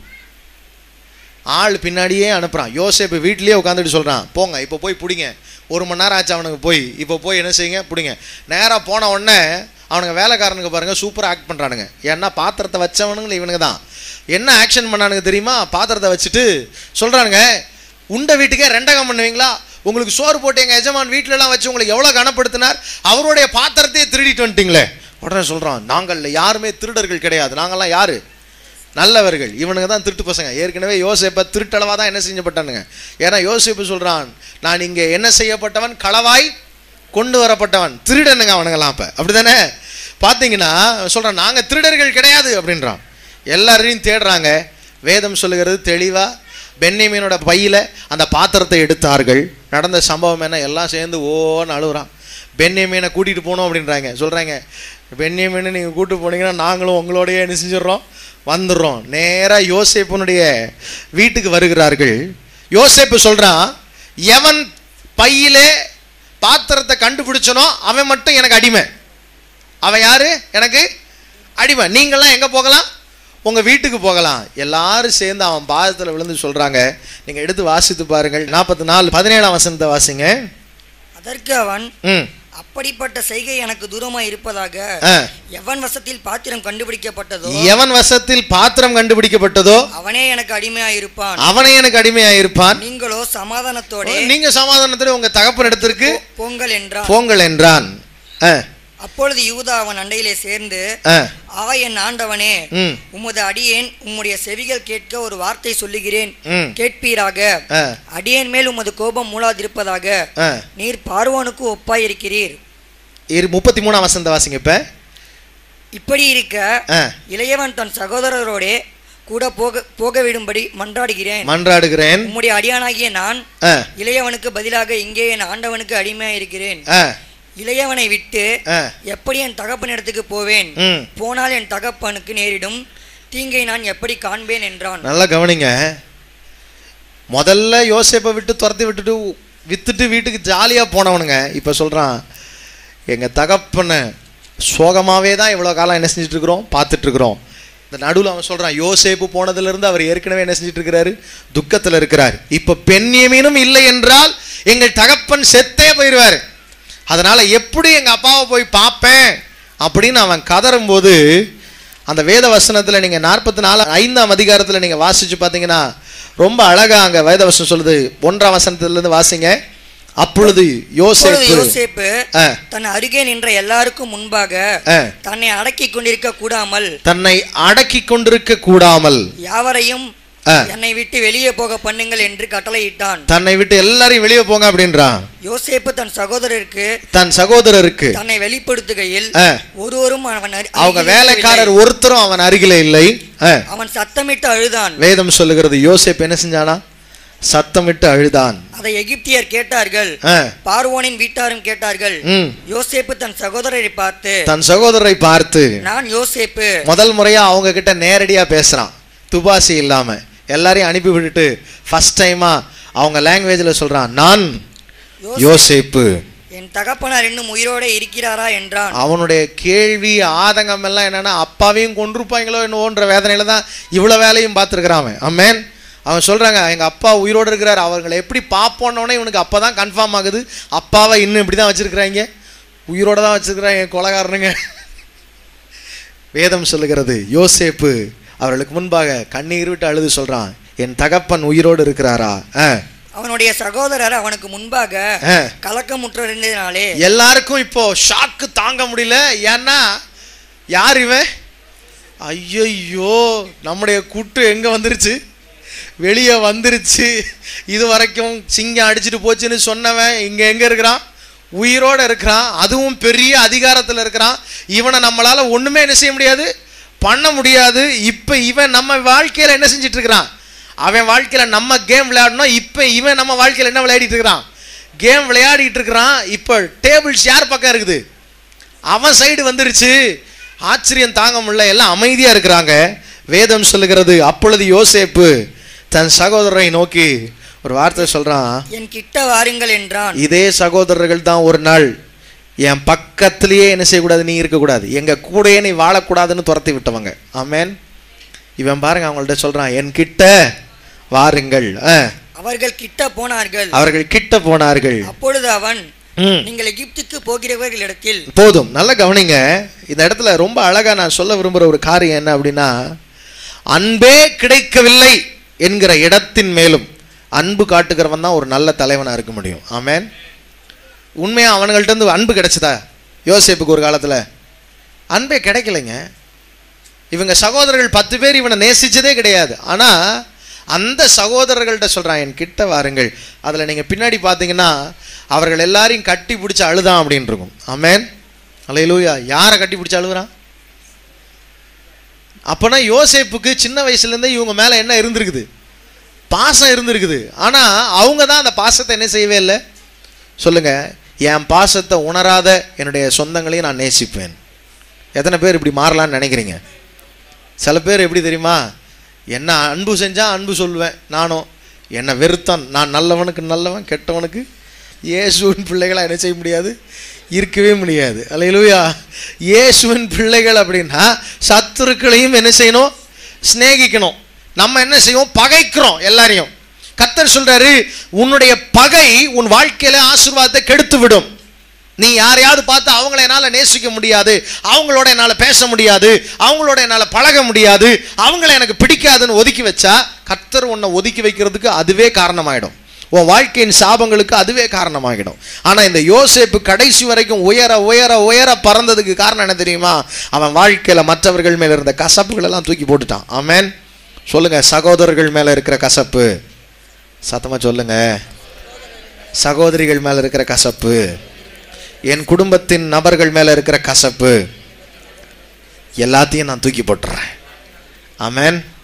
ஆள் பின்னாடியே அனுப்புகிறான் யோசேப்பு வீட்லேயே உட்காந்துட்டு சொல்கிறான் போங்க இப்போ போய் பிடிங்க ஒரு மணி நேரம் ஆச்சு அவனுக்கு போய் இப்போ போய் என்ன செய்யுங்க பிடிங்க நேராக போன உடனே அவனுங்க வேலைக்காரனுக்கு பாருங்க சூப்பராக ஆக்ட் பண்ணுறானுங்க ஏன்னா பாத்திரத்தை வச்சவனுங்க இவனுங்க தான் என்ன ஆக்ஷன் பண்ணானுங்க தெரியுமா பாத்திரத்தை வச்சுட்டு சொல்கிறானுங்க உண்ட வீட்டுக்கே ரெண்டகம் பண்ணுவீங்களா உங்களுக்கு சோறு போட்டு எங்கள் எஜமான் வீட்டிலலாம் வச்சு உங்களுக்கு எவ்வளோ கனப்படுத்தினார் அவருடைய பாத்திரத்தையே திருடிட்டு வந்துட்டீங்களே உடனே சொல்கிறான் நாங்கள் யாருமே திருடர்கள் கிடையாது நாங்கள்லாம் யாரு நல்லவர்கள் இவனுங்க தான் திருட்டு பசங்க ஏற்கனவே யோசேப்பை திருட்டளவாக தான் என்ன செஞ்சப்பட்டானுங்க ஏன்னா யோசேப்பு சொல்கிறான் நான் இங்கே என்ன செய்யப்பட்டவன் களவாய் கொண்டு வரப்பட்டவன் திருடனுங்க அவனுங்களாம் அப்போ அப்படி தானே பார்த்தீங்கன்னா சொல்கிறான் நாங்கள் திருடர்கள் கிடையாது அப்படின்றான் எல்லாரையும் தேடுறாங்க வேதம் சொல்லுகிறது தெளிவாக பென்னிமீனோட பையில் அந்த பாத்திரத்தை எடுத்தார்கள் நடந்த சம்பவம் என்ன எல்லாம் சேர்ந்து ஓன்னு அழுகுறான் பென்னியமீனை கூட்டிகிட்டு போகணும் அப்படின்றாங்க சொல்கிறாங்க பென்னியமீனை நீங்கள் கூட்டிட்டு போனீங்கன்னா நாங்களும் உங்களோடய என்ன செஞ்சிடறோம் வந்துடுறோம் நேராக யோசேப்பனுடைய வீட்டுக்கு வருகிறார்கள் யோசேப்பு சொல்கிறான் எவன் பையிலே பாத்திரத்தை கண்டுபிடிச்சனோ அவன் மட்டும் எனக்கு அடிமை அவன் யாரு எனக்கு அடிமை நீங்களாம் எங்கே போகலாம் உங்கள் வீட்டுக்கு போகலாம் எல்லாரும் சேர்ந்து அவன் பாதத்தில் விழுந்து சொல்கிறாங்க நீங்கள் எடுத்து வாசித்து பாருங்கள் நாற்பத்தி நாலு பதினேழாம் வசனத்தை வாசிங்க அதற்கு அவன் ம் அப்படிப்பட்ட செய்கை எனக்கு தூரமாய் இருப்பதாக ஆ. எவன் வசத்தில் பாத்திரம் கண்டுபிடிக்கப்பட்டதோ எவன் வசத்தில் பாத்திரம் கண்டுபிடிக்கப்பட்டதோ அவனே எனக்கு அடிமையாய் இருப்பான் அவனே எனக்கு அடிமையாயிருப்பான் நீங்களோ சமாதானத்தோடே நீங்க சமாதானத்தில் உங்க தகப்பன் இடத்திற்கு போங்கள் என்றான் போங்கள் என்றான் ஆ, அப்பொழுது யூதா அவன் அண்டையிலே சேர்ந்து ஆ, ஆ என் ஆண்டவனே ம், உமது அடியேன் உம்முடைய செவிகள் கேட்க ஒரு வார்த்தை சொல்லுகிறேன் ம், கேட்பீராக ஆ, அடியேன் மேல் உமது கோபம் மூளாதிருப்பதாக ஆ. நீர் பார்வோனுக்கு ஒப்பாயிருக்கிறீர் இரு முப்பத்தி மூணாம் வசந்த வாசிங்க இப்ப இப்படி இருக்க ஆ, இளையவன் தன் சகோதரரோடே கூட போக போக விடும்படி மன்றாடுகிறேன் மன்றாடுகிறேன் உம்முடைய அடியானாகிய நான் ஆ, இளையவனுக்கு பதிலாக இங்கே என் ஆண்டவனுக்கு அடிமையா இருக்கிறேன் ஆ, இளையவனை விட்டு ஆ, எப்படி என் தகப்பனிடத்துக்கு போவேன் ம். போனால் என் தகப்பனுக்கு நேரிடும் தீங்கை நான் எப்படி காண்பேன் என்றான் நல்லா கவனிங்க முதல்ல யோசேப்பை விட்டு துரத்தி விட்டுட்டு வித்துட்டு வீட்டுக்கு ஜாலியா போனவனுங்க இப்ப சொல்றான் எங்க தகப்பனை சோகமாவே தான் இவ்வளவு காலம் என்ன செஞ்சுட்டு இருக்கிறோம் பார்த்துட்டு இருக்கிறோம் இந்த நடுவில் அவன் சொல்றான் யோசேப்பு போனதுல இருந்து அவர் ஏற்கனவே என்ன செஞ்சுட்டு இருக்கிறாரு துக்கத்துல இருக்கிறார் இப்ப பெண்ணியமீனும் இல்லை என்றால் எங்கள் தகப்பன் செத்தே போயிடுவார் அதனால எப்படி எங்க அப்பாவை போய் பார்ப்பேன் அப்படின்னு அவன் கதறும்போது அந்த வேத வசனத்துல நீங்க நாற்பத்தி நாலு ஐந்தாம் அதிகாரத்துல நீங்க வாசிச்சு பார்த்தீங்கன்னா ரொம்ப அழகா அங்க வேத வசனம் சொல்லுது ஒன்றாம் வசனத்துல இருந்து வாசிங்க அப்பொழுது அப்பொழுது யோசேப்பு யோசேப்பு ஆ, தன் அருகே நின்ற எல்லாருக்கும் முன்பாக ஆ, தன்னை அடக்கி கொண்டிருக்க கூடாமல் தன்னை அடக்கி கொண்டிருக்க கூடாமல் யாவரையும் ஆ. என்னை விட்டு வெளியே போக பண்ணுங்கள் என்று கட்டளையிட்டான் தன்னை விட்டு எல்லாரையும் வெளியே போங்க அப்படின்றான் யோசேப்பு தன் சகோதரருக்கு தன் சகோதரருக்கு தன்னை வெளிப்படுத்துகையில் ஆ, ஒருவரும் அவன் அரு- அவங்க அருகில் வேலைக்காரர் இருக்கவில்லை. ஒருத்தரும் அவன் அருகிலே இல்லை ஆ, அவன் சத்தமிட்டு அழுதான் வேதம் சொல்லுகிறது யோசேப் என்ன செஞ்சானா சத்தமிட்டு அழுதான் அதை எகிப்தியர் கேட்டார்கள் ஆ, பார்வோனின் வீட்டாரும் கேட்டார்கள் ம், யோசேப்பு தன் சகோதரரை பார்த்து தன் சகோதரரை பார்த்து நான் யோசேப்பு முதல் முறையா அவங்க கிட்ட நேரடியா பேசுறான் துபாசி இல்லாம எல்லாரையும் அனுப்பி விட்டுட்டு ஃபர்ஸ்ட் டைமா அவங்க லாங்குவேஜ்ல சொல்றான் நான் யோசே- யோசேப்பு என் தகப்பனார் இன்னும் உயிரோட இருக்கிறாரா என்றான் அவனுடைய கேள்வி ஆதங்கம் எல்லாம் என்னன்னா அப்பாவையும் கொண்டிருப்பாங்களோ என்னவோன்ற வேதனையில தான் இவ்வளவு வேலையும் பார்த்துருக்கிறான் அவன் அம்மேன் அவன் சொல்றாங்க எங்க அப்பா உயிரோடு இருக்கிறார் அவர்களை எப்படி பார்ப்போன்னே இவனுக்கு அப்பதான் கன்ஃபார்ம் ஆகுது அப்பாவை இன்னும் இப்படி தான் வச்சிருக்கிறாங்க உயிரோட தான் வச்சிருக்கிறாங்க கொலகாரனுங்க வேதம் சொல்லுகிறது யோசேப்பு அவர்களுக்கு முன்பாக கண்ணீர் விட்டு அழுது சொல்றான் என் தகப்பன் உயிரோடு இருக்கிறாரா ஆ, அவனுடைய சகோதரர் அவனுக்கு முன்பாக ஆ. கலக்கமுற்றிருந்ததினாலே எல்லாருக்கும் இப்போ ஷாக்கு தாங்க முடியல ஏன்னா யார் இவன் ஐயையோ நம்முடைய கூட்டு எங்க வந்துருச்சு வெளியே வந்துருச்சு இது வரைக்கும் சிங்கம் அடிச்சிட்டு போச்சுன்னு சொன்னவன் இங்க எங்க இருக்கிறான் உயிரோட இருக்கிறான் அதுவும் பெரிய அதிகாரத்துல இருக்கிறான் இவனை நம்மளால ஒண்ணுமே என்ன செய்ய முடியாது பண்ண முடியாது இப்ப இவன் நம்ம வாழ்க்கையில என்ன செஞ்சிட்டு இருக்கிறான் அவன் வாழ்க்கையில நம்ம கேம் விளையாடணும் இப்ப இவன் நம்ம வாழ்க்கையில என்ன விளையாடிட்டு இருக்கிறான் கேம் விளையாடிட்டு இருக்கிறான் இப்போ டேபிள்ஸ் யார் பக்கம் இருக்குது அவன் சைடு வந்துருச்சு ஆச்சரியம் தாங்க முடியல எல்லாம் அமைதியா இருக்கிறாங்க வேதம் சொல்லுகிறது அப்பொழுது யோசேப்பு தன் சகோதரரை நோக்கி ஒரு வார்த்தை சொல்றான் என் கிட்ட வாருங்கள் என்றான் இதே சகோதரர்கள் தான் ஒரு நாள் என் பக்கத்திலேயே என்ன செய்யக்கூடாது நீ இருக்கக்கூடாது எங்க கூடயே நீ வாழக்கூடாதுன்னு துரத்தி விட்டவங்க ஆமென் இவன் பாருங்க அவங்கள்ட்ட சொல்றான் என் கிட்ட வாருங்கள் ஆ. அவர்கள் கிட்ட போனார்கள் அவர்கள் கிட்ட போனார்கள் அப்பொழுது அவன் ம். நீங்கள் எகிப்துக்கு போகிறவர்களிடத்தில் போதும் நல்ல கவனிங்க இந்த இடத்துல ரொம்ப அழகா நான் சொல்ல விரும்புற ஒரு காரியம் என்ன அப்படின்னா அன்பே கிடைக்கவில்லை என்கிற இடத்தின் மேலும் அன்பு காட்டுகிறவன் தான் ஒரு நல்ல தலைவனா இருக்க முடியும் ஆமென் உண்மையா அவனுங்கள்ட்ட இருந்து அன்பு கிடைச்சதா யோசேப்புக்கு ஒரு காலத்துல அன்பே கிடைக்கலைங்க இவங்க சகோதரர்கள் பத்து பேர் இவனை நேசிச்சதே கிடையாது ஆனா அந்த சகோதரர்கள்ட்ட சொல்றான் என் கிட்ட வாருங்கள் அதுல நீங்க பின்னாடி பார்த்தீங்கன்னா அவர்கள் எல்லாரையும் கட்டி பிடிச்சு அழுதான் அப்படின்னு இருக்கும் ஆமென் அலையிலூயா யாரை கட்டி பிடிச்சு அழுகுறான் அப்பனா யோசேப்புக்கு சின்ன வயசுல இருந்தே இவங்க மேல என்ன இருந்திருக்குது பாசம் இருந்திருக்குது ஆனா அவங்க தான் அந்த பாசத்தை என்ன செய்யவே இல்லை சொல்லுங்க என் பாசத்தை உணராத என்னுடைய சொந்தங்களையும் நான் நேசிப்பேன் எத்தனை பேர் இப்படி மாறலாம்னு நினைக்கிறீங்க சில பேர் எப்படி தெரியுமா என்ன அன்பு செஞ்சா அன்பு சொல்லுவேன் நானும் என்னை வெறுத்தான் நான் நல்லவனுக்கு நல்லவன் கெட்டவனுக்கு இயேசுவின் பிள்ளைகளா என்ன செய்ய முடியாது இருக்கவே முடியாது அல்லையிலுயா இயேசுவின் பிள்ளைகள் அப்படின்னா சத்துருக்களையும் என்ன செய்யணும் சிநேகிக்கணும் நம்ம என்ன செய்வோம் பகைக்கிறோம் எல்லாரையும் கத்தர் சொல்றாரு உன்னுடைய பகை உன் வாழ்க்கையில ஆசீர்வாதத்தை கெடுத்து விடும் நீ யாரையாவது பார்த்து அவங்கள என்னால் நேசிக்க முடியாது அவங்களோட என்னால் பேச முடியாது அவங்களோட என்னால் பழக முடியாது அவங்கள எனக்கு பிடிக்காதுன்னு ஒதுக்கி வச்சா கர்த்தர் உன்னை ஒதுக்கி வைக்கிறதுக்கு அதுவே காரணமாயிடும் உன் வாழ்க்கையின் சாபங்களுக்கு அதுவே காரணமாகிடும் ஆனால் இந்த யோசேப்பு கடைசி வரைக்கும் உயர உயர உயர பறந்ததுக்கு காரணம் என்ன தெரியுமா அவன் வாழ்க்கையில் மற்றவர்கள் மேலே இருந்த கசப்புகள் எல்லாம் தூக்கி போட்டுட்டான் ஆமென் சொல்லுங்க சகோதரர்கள் மேலே இருக்கிற கசப்பு சத்தமா சொல்லுங்க சகோதரிகள் மேலே இருக்கிற கசப்பு என் குடும்பத்தின் நபர்கள் மேல இருக்கிற கசப்பு எல்லாத்தையும் நான் தூக்கி போட்டுறேன் ஆமென்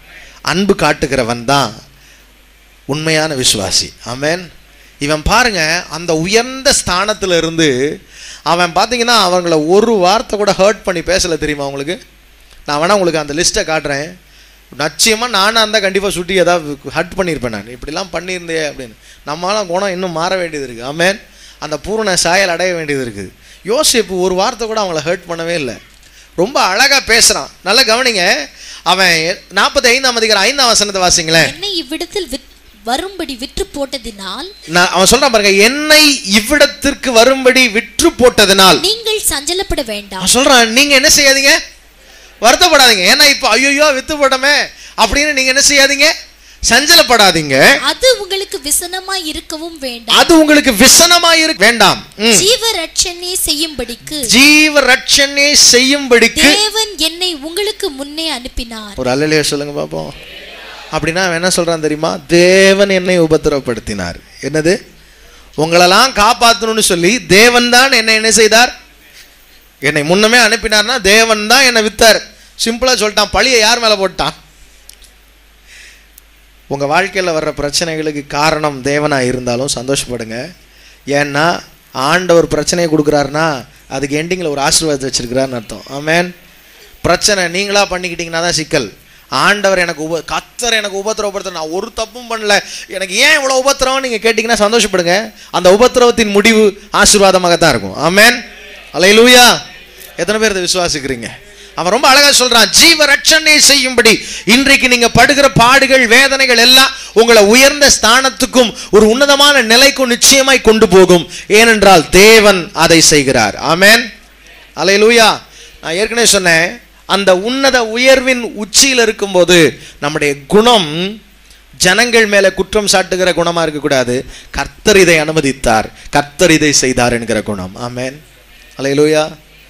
அன்பு காட்டுகிறவன் தான் உண்மையான விசுவாசி ஆமென் இவன் பாருங்க அந்த உயர்ந்த ஸ்தானத்துல இருந்து அவன் பார்த்தீங்கன்னா அவங்கள ஒரு வார்த்தை கூட ஹர்ட் பண்ணி பேசல தெரியுமா உங்களுக்கு நான் வேணா உங்களுக்கு அந்த லிஸ்ட்டை காட்டுறேன் நிச்சயமாக நானாக இருந்தால் கண்டிப்பாக சுட்டி ஏதாவது ஹர்ட் பண்ணியிருப்பேன் நான் இப்படிலாம் பண்ணியிருந்தே அப்படின்னு நம்மளாம் குணம் இன்னும் மாற வேண்டியது இருக்குது ஆமென் அந்த பூரண சாயல் அடைய வேண்டியது இருக்குது யோசிப்பு ஒரு வார்த்தை கூட அவங்கள ஹர்ட் பண்ணவே இல்லை ரொம்ப அழகாக பேசுகிறான் நல்லா கவனிங்க அவன் நாற்பத்தி ஐந்தாம் அதிகாரம் ஐந்தாம் வசனத்தை வாசிங்களேன் என்னை இவ்விடத்தில் வித்- வரும்படி விற்று போட்டதினால் நான் அவன் சொல்றான் பாருங்க என்னை இவ்விடத்திற்கு வரும்படி விற்று போட்டதனால் நீங்கள் சஞ்சலப்பட வேண்டாம் அவன் சொல்றான் நீங்க என்ன செய்யாதீங்க வருத்தப்படாதீங்க ஏன்னா இப்போ ஐயோ வித்து போட்டோமே அப்படின்னு நீங்க என்ன செய்யாதீங்க சஞ்சலப்படாதீங்க அது உங்களுக்கு விசனமாய் இருக்கவும் வேண்டாம் அது உங்களுக்கு விசனமா இருக்க வேண்டாம் ம். ஜீவ ரட்சணை செய்யும்படிக்கு ஜீவ ரட்சணை செய்யும்படிக்கு தேவன் என்னை உங்களுக்கு முன்னே அனுப்பினார் ஒரு அல்லலையா சொல்லுங்க பாப்போம் அப்படின்னா அவன் என்ன சொல்றான் தெரியுமா தேவன் என்னை உபத்திரப்படுத்தினார் என்னது உங்களெல்லாம் காப்பாற்றணும்னு சொல்லி தேவன் தான் என்னை என்ன செய்தார் என்னை முன்னமே அனுப்பினார்னா தேவன் தான் என்னை வித்தார் சிம்பிளா சொல்லிட்டான் பழியை யார் மேல போட்டான் உங்க வாழ்க்கையில வர்ற பிரச்சனைகளுக்கு காரணம் தேவனா இருந்தாலும் சந்தோஷப்படுங்க ஏன்னா ஆண்டவர் பிரச்சனையை கொடுக்குறாருன்னா அதுக்கு எண்டிங்கில் ஒரு ஆசீர்வாதத்தை வச்சிருக்கிறாருன்னு அர்த்தம் ஆமென் பிரச்சனை நீங்களா பண்ணிக்கிட்டீங்கன்னா தான் சிக்கல் ஆண்டவர் எனக்கு உப கத்தர் எனக்கு உபத்திரவப்படுத்த நான் ஒரு தப்பும் பண்ணல எனக்கு ஏன் இவ்வளோ உபத்திரவம் நீங்கள் கேட்டிங்கன்னா சந்தோஷப்படுங்க அந்த உபத்திரவத்தின் முடிவு ஆசீர்வாதமாக தான் இருக்கும் ஆமென் அலையிலூயா எத்தனை பேர் இதை விசுவாசிக்கிறீங்க அவன் ரொம்ப அழகா சொல்றான் ஜீவ ரட்சணை செய்யும்படி இன்றைக்கு நீங்க படுகிற பாடுகள் வேதனைகள் எல்லாம் உங்களை உயர்ந்த ஸ்தானத்துக்கும் ஒரு உன்னதமான நிலைக்கும் நிச்சயமாய் கொண்டு போகும் ஏனென்றால் தேவன் அதை செய்கிறார் ஆமென் அலையிலூயா நான் ஏற்கனவே சொன்னேன் அந்த உன்னத உயர்வின் உச்சியில் இருக்கும்போது நம்முடைய குணம் ஜனங்கள் மேல குற்றம் சாட்டுகிற குணமா இருக்கக்கூடாது கர்த்தர் இதை அனுமதித்தார் கர்த்தர் இதை செய்தார் என்கிற குணம் ஆமென் அலையிலூயா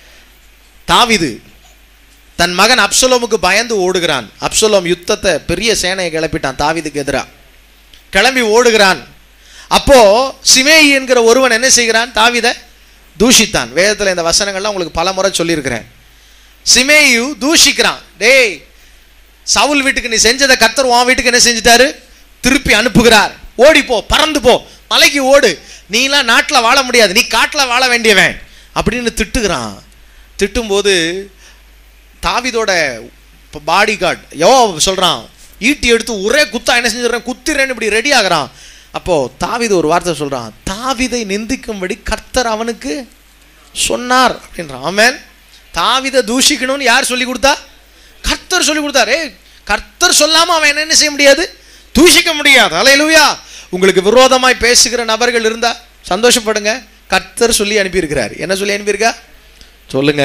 தாவிது தன் மகன் அப்சலோமுக்கு பயந்து ஓடுகிறான் அப்சலோம் யுத்தத்தை பெரிய சேனையை கிளப்பிட்டான் தாவீதுக்கு எதிரா கிளம்பி ஓடுகிறான் அப்போ சிமேயி என்கிற ஒருவன் என்ன செய்கிறான் தாவீதை தூஷித்தான் வேதத்துல இந்த வசனங்கள்லாம் உங்களுக்கு பல முறை சொல்லியிருக்கிறேன் சிமேயு தூஷிக்கிறான் டேய் சவுல் வீட்டுக்கு நீ செஞ்சதை கர்த்தர் உன் வீட்டுக்கு என்ன செஞ்சிட்டாரு திருப்பி அனுப்புகிறார் ஓடி போ பறந்து போ மலைக்கு ஓடு நீலாம் நாட்டில் வாழ முடியாது நீ காட்டில் வாழ வேண்டியவன் அப்படின்னு திட்டுகிறான் திட்டும்போது தாவிதோட பாடி கார்டு யோ சொல்றான் ஈட்டி எடுத்து ஒரே குத்தா என்ன செஞ்சிடறேன் குத்திரேன்னு இப்படி ரெடி ஆகுறான் அப்போ தாவிது ஒரு வார்த்தை சொல்றான் தாவிதை நிந்திக்கும்படி கர்த்தர் அவனுக்கு சொன்னார் அப்படின்றான் ஆமென் தாவிதை தூஷிக்கணும்னு யார் சொல்லி கொடுத்தா கர்த்தர் சொல்லி கொடுத்தாரு கர்த்தர் சொல்லாம அவன் என்ன என்ன செய்ய முடியாது தூஷிக்க முடியாது அலையிலுயா உங்களுக்கு விரோதமாய் பேசுகிற நபர்கள் இருந்தா சந்தோஷப்படுங்க கர்த்தர் சொல்லி அனுப்பியிருக்கிறார் என்ன சொல்லி அனுப்பியிருக்கா சொல்லுங்க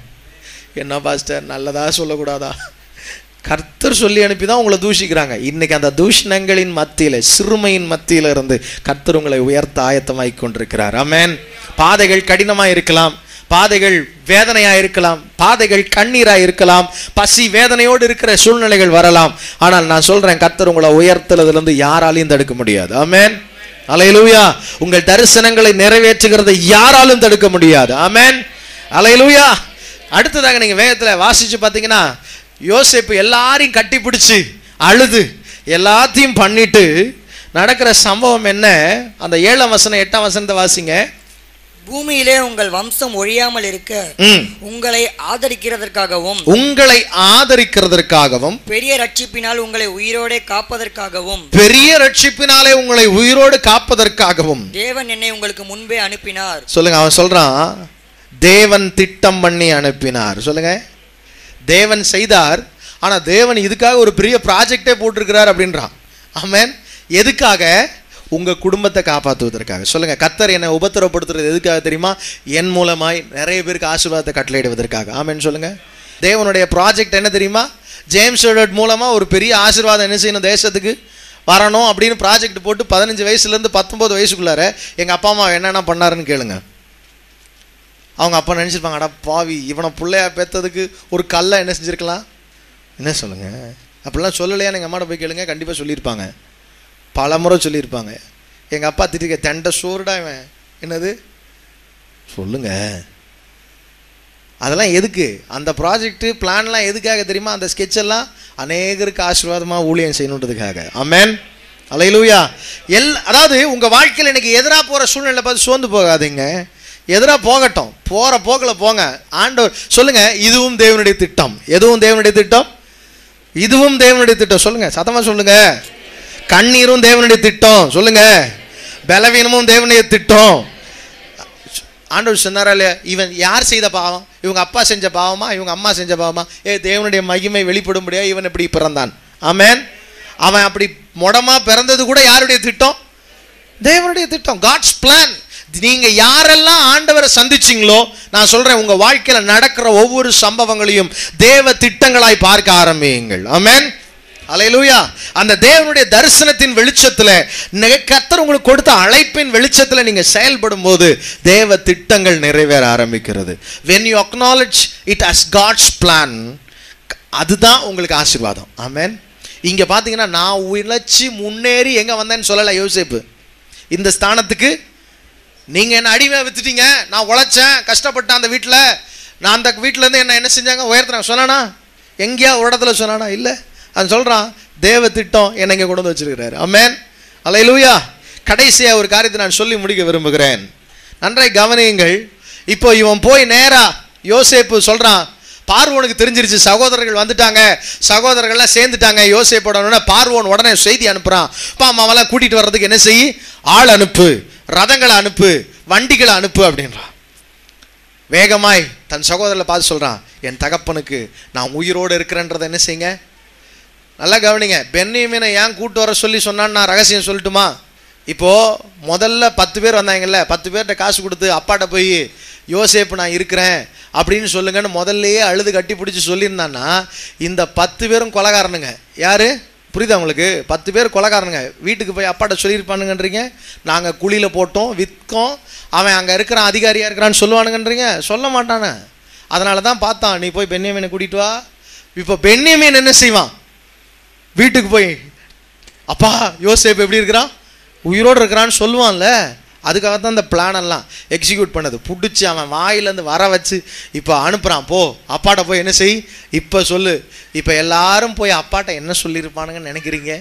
என்ன பாஸ்டர் நல்லதா சொல்லக்கூடாதா கர்த்தர் சொல்லி அனுப்பி தான் உங்களை தூஷிக்கிறாங்க இன்னைக்கு அந்த தூஷணங்களின் மத்தியில சிறுமையின் மத்தியில இருந்து கர்த்தர் உங்களை உயர்த்த ஆயத்தமாய் கொண்டிருக்கிறார் ஆமென் பாதைகள் கடினமா இருக்கலாம் பாதைகள் வேதனையா இருக்கலாம் பாதைகள் கண்ணீரா இருக்கலாம் பசி வேதனையோடு இருக்கிற சூழ்நிலைகள் வரலாம் ஆனால் நான் சொல்றேன் கர்த்தர் உங்களை உயர்த்துறதுல இருந்து யாராலையும் தடுக்க முடியாது ஆமென் அலையலூயா உங்கள் தரிசனங்களை நிறைவேற்றுகிறதை யாராலும் தடுக்க முடியாது ஆமென் அலையலூயா அடுத்ததாக நீங்க வேகத்துல வாசிச்சு பார்த்தீங்கன்னா யோசேப்பு எல்லாரையும் கட்டி பிடிச்சு அழுது எல்லாத்தையும் பண்ணிட்டு நடக்கிற சம்பவம் என்ன அந்த ஏழாம் வசனம் எட்டாம் வசனத்தை வாசிங்க பூமியிலே உங்கள் வம்சம் ஒழியாமல் இருக்க ம். உங்களை ஆதரிக்கிறதற்காகவும் உங்களை ஆதரிக்கிறதற்காகவும் பெரிய ரட்சிப்பினால் உங்களை உயிரோடே காப்பதற்காகவும் பெரிய ரட்சிப்பினாலே உங்களை உயிரோடு காப்பதற்காகவும் தேவன் என்னை உங்களுக்கு முன்பே அனுப்பினார் சொல்லுங்க அவன் சொல்றான் தேவன் திட்டம் பண்ணி அனுப்பினார் சொல்லுங்க தேவன் செய்தார் ஆனா தேவன் இதுக்காக ஒரு பெரிய ப்ராஜெக்டே போட்டிருக்கிறார் அப்படின்றான் ஆமென் எதுக்காக உங்க குடும்பத்தை காப்பாற்றுவதற்காக சொல்லுங்க கத்தர் என்னை உபத்திரப்படுத்துறது எதுக்காக தெரியுமா என் மூலமாய் நிறைய பேருக்கு ஆசீர்வாதத்தை கட்டளையிடுவதற்காக ஆமென் சொல்லுங்க தேவனுடைய ப்ராஜெக்ட் என்ன தெரியுமா ஜேம்ஸ் எடர்ட் மூலமா ஒரு பெரிய ஆசீர்வாதம் என்ன செய்யணும் தேசத்துக்கு வரணும் அப்படின்னு ப்ராஜெக்ட் போட்டு பதினஞ்சு வயசுல இருந்து பத்தொன்பது வயசுக்குள்ளார எங்க அப்பா அம்மா என்னென்ன பண்ணாருன்னு கேளுங்க அவங்க அப்பா நினச்சிருப்பாங்க அடா பாவி இவனை பிள்ளையா பெத்ததுக்கு ஒரு கல்லை என்ன செஞ்சிருக்கலாம் என்ன சொல்லுங்க அப்படிலாம் சொல்லலையா எங்கள் அம்மாட்ட போய் கேளுங்க கண்டிப்பாக சொல்லியிருப்பாங்க பல முறை சொல்லியிருப்பாங்க எங்கள் அப்பா திட்டிருக்க தெண்ட சோறுடா இவன் என்னது சொல்லுங்க அதெல்லாம் எதுக்கு அந்த ப்ராஜெக்ட் பிளான்லாம் எதுக்காக தெரியுமா அந்த sketch எல்லாம் அநேகருக்கு ஆசீர்வாதமாக ஊழியம் செய்யணுன்றதுக்காக ஆமென் அலையிலூயா எல் அதாவது உங்கள் வாழ்க்கையில் இன்னைக்கு எதிராக போகிற சூழ்நிலை பார்த்து சோர்ந்து போகாதீங்க எதிராக போகட்டும் போகிற போக்கில் போங்க ஆண்டவர் சொல்லுங்க இதுவும் தேவனுடைய திட்டம் எதுவும் தேவனுடைய திட்டம் இதுவும் தேவனுடைய திட்டம் சொல்லுங்க சத்தமா சொல்லுங்க கண்ணீரும் தேவனுடைய திட்டம் சொல்லுங்க பலவீனமும் தேவனுடைய திட்டம் ஆண்டவர் சொன்னாரா இல்லையா இவன் யார் செய்த பாவம் இவங்க அப்பா செஞ்ச பாவமா இவங்க அம்மா செஞ்ச பாவமா ஏ தேவனுடைய மகிமை வெளிப்படும்படியா இவன் இப்படி பிறந்தான் ஆமென் அவன் அப்படி மொடமா பிறந்தது கூட யாருடைய திட்டம் தேவனுடைய திட்டம் காட்ஸ் பிளான் நீங்க யாரெல்லாம் ஆண்டவரை சந்திச்சீங்களோ நான் சொல்றேன் உங்க வாழ்க்கையில நடக்கிற ஒவ்வொரு சம்பவங்களையும் தேவ திட்டங்களாய் பார்க்க ஆரம்பியுங்கள் ஆமென் அலையலூயா அந்த தேவனுடைய தரிசனத்தின் வெளிச்சத்துல நெ- கர்த்தர் உங்களுக்கு கொடுத்த அழைப்பின் வெளிச்சத்துல நீங்க செயல்படும் போது தேவ திட்டங்கள் நிறைவேற ஆரம்பிக்கிறது when you acknowledge it as god's plan அதுதான் உங்களுக்கு ஆசீர்வாதம் ஆமென் இங்க பாத்தீங்கன்னா நான் உழைச்சி முன்னேறி எங்க வந்தேன்னு சொல்லல யோசிப்பு இந்த ஸ்தானத்துக்கு நீங்க என்ன அடிமையா வித்துட்டீங்க நான் உழைச்சேன் கஷ்டப்பட்டேன் அந்த வீட்டில் நான் அந்த வீட்டுல இருந்து என்ன என்ன செஞ்சாங்க உயர்த்தினாங்க சொன்னானா எங்கேயா ஒரு இடத்துல சொன்னானா இல்ல அவன் சொல்றான் தேவ திட்டம் என்னை இங்க கொண்டு வந்து வச்சிருக்கிறாரு அமேன் அலையிலூயா கடைசியா ஒரு காரியத்தை நான் சொல்லி முடிக்க விரும்புகிறேன் நன்றாய் கவனியுங்கள் இப்போ இவன் போய் நேரா யோசேப்பு சொல்றான் பார்வோனுக்கு தெரிஞ்சிருச்சு சகோதரர்கள் வந்துட்டாங்க சகோதரர்கள்லாம் சேர்ந்துட்டாங்க யோசேப்போட உடனே பார்வோன் உடனே செய்தி அனுப்புறான் அப்பா அம்மாவெல்லாம் கூட்டிட்டு வர்றதுக்கு என்ன செய் ஆள் அனுப்பு ரதங்களை அனுப்பு வண்டிகளை அனுப்பு அப்படின்றான் வேகமாய் தன் சகோதரரை பார்த்து சொல்றான் என் தகப்பனுக்கு நான் உயிரோடு இருக்கிறேன்றதை என்ன செய்யுங்க நல்லா கவனிங்க பென்னியமீனை ஏன் கூட்டு வர சொல்லி சொன்னான்னு நான் ரகசியம் சொல்லட்டுமா இப்போ முதல்ல பத்து பேர் வந்தாங்கல்ல பத்து பேர்கிட்ட காசு கொடுத்து அப்பாட்ட போய் யோசேப்பு நான் இருக்கிறேன் அப்படின்னு சொல்லுங்கன்னு முதல்லயே அழுது கட்டி பிடிச்சி சொல்லியிருந்தான்னா இந்த பத்து பேரும் கொலகாரனுங்க யாரு புரியுதா உங்களுக்கு பத்து பேர் கொலகாரனுங்க வீட்டுக்கு போய் அப்பாட்ட சொல்லியிருப்பானுங்கன்றீங்க நாங்கள் குழியில் போட்டோம் விற்கோம் அவன் அங்கே இருக்கிறான் அதிகாரியாக இருக்கிறான்னு சொல்லுவானுங்கன்றீங்க சொல்ல மாட்டானே அதனால தான் பார்த்தான் நீ போய் பென்னியமீனை கூட்டிட்டு வா இப்போ பென்னியமீன் என்ன செய்வான் வீட்டுக்கு போய் அப்பா யோசேப் எப்படி இருக்கிறான் உயிரோடு இருக்கிறான்னு சொல்லுவான்ல அதுக்காக தான் இந்த பிளான் எல்லாம் எக்ஸிக்யூட் பண்ணது புடிச்சு அவன் வாயிலேருந்து வர வச்சு இப்போ அனுப்புகிறான் போ அப்பாட்ட போய் என்ன செய் இப்போ சொல்லு இப்போ எல்லாரும் போய் அப்பாட்ட என்ன சொல்லியிருப்பானுங்கன்னு நினைக்கிறீங்க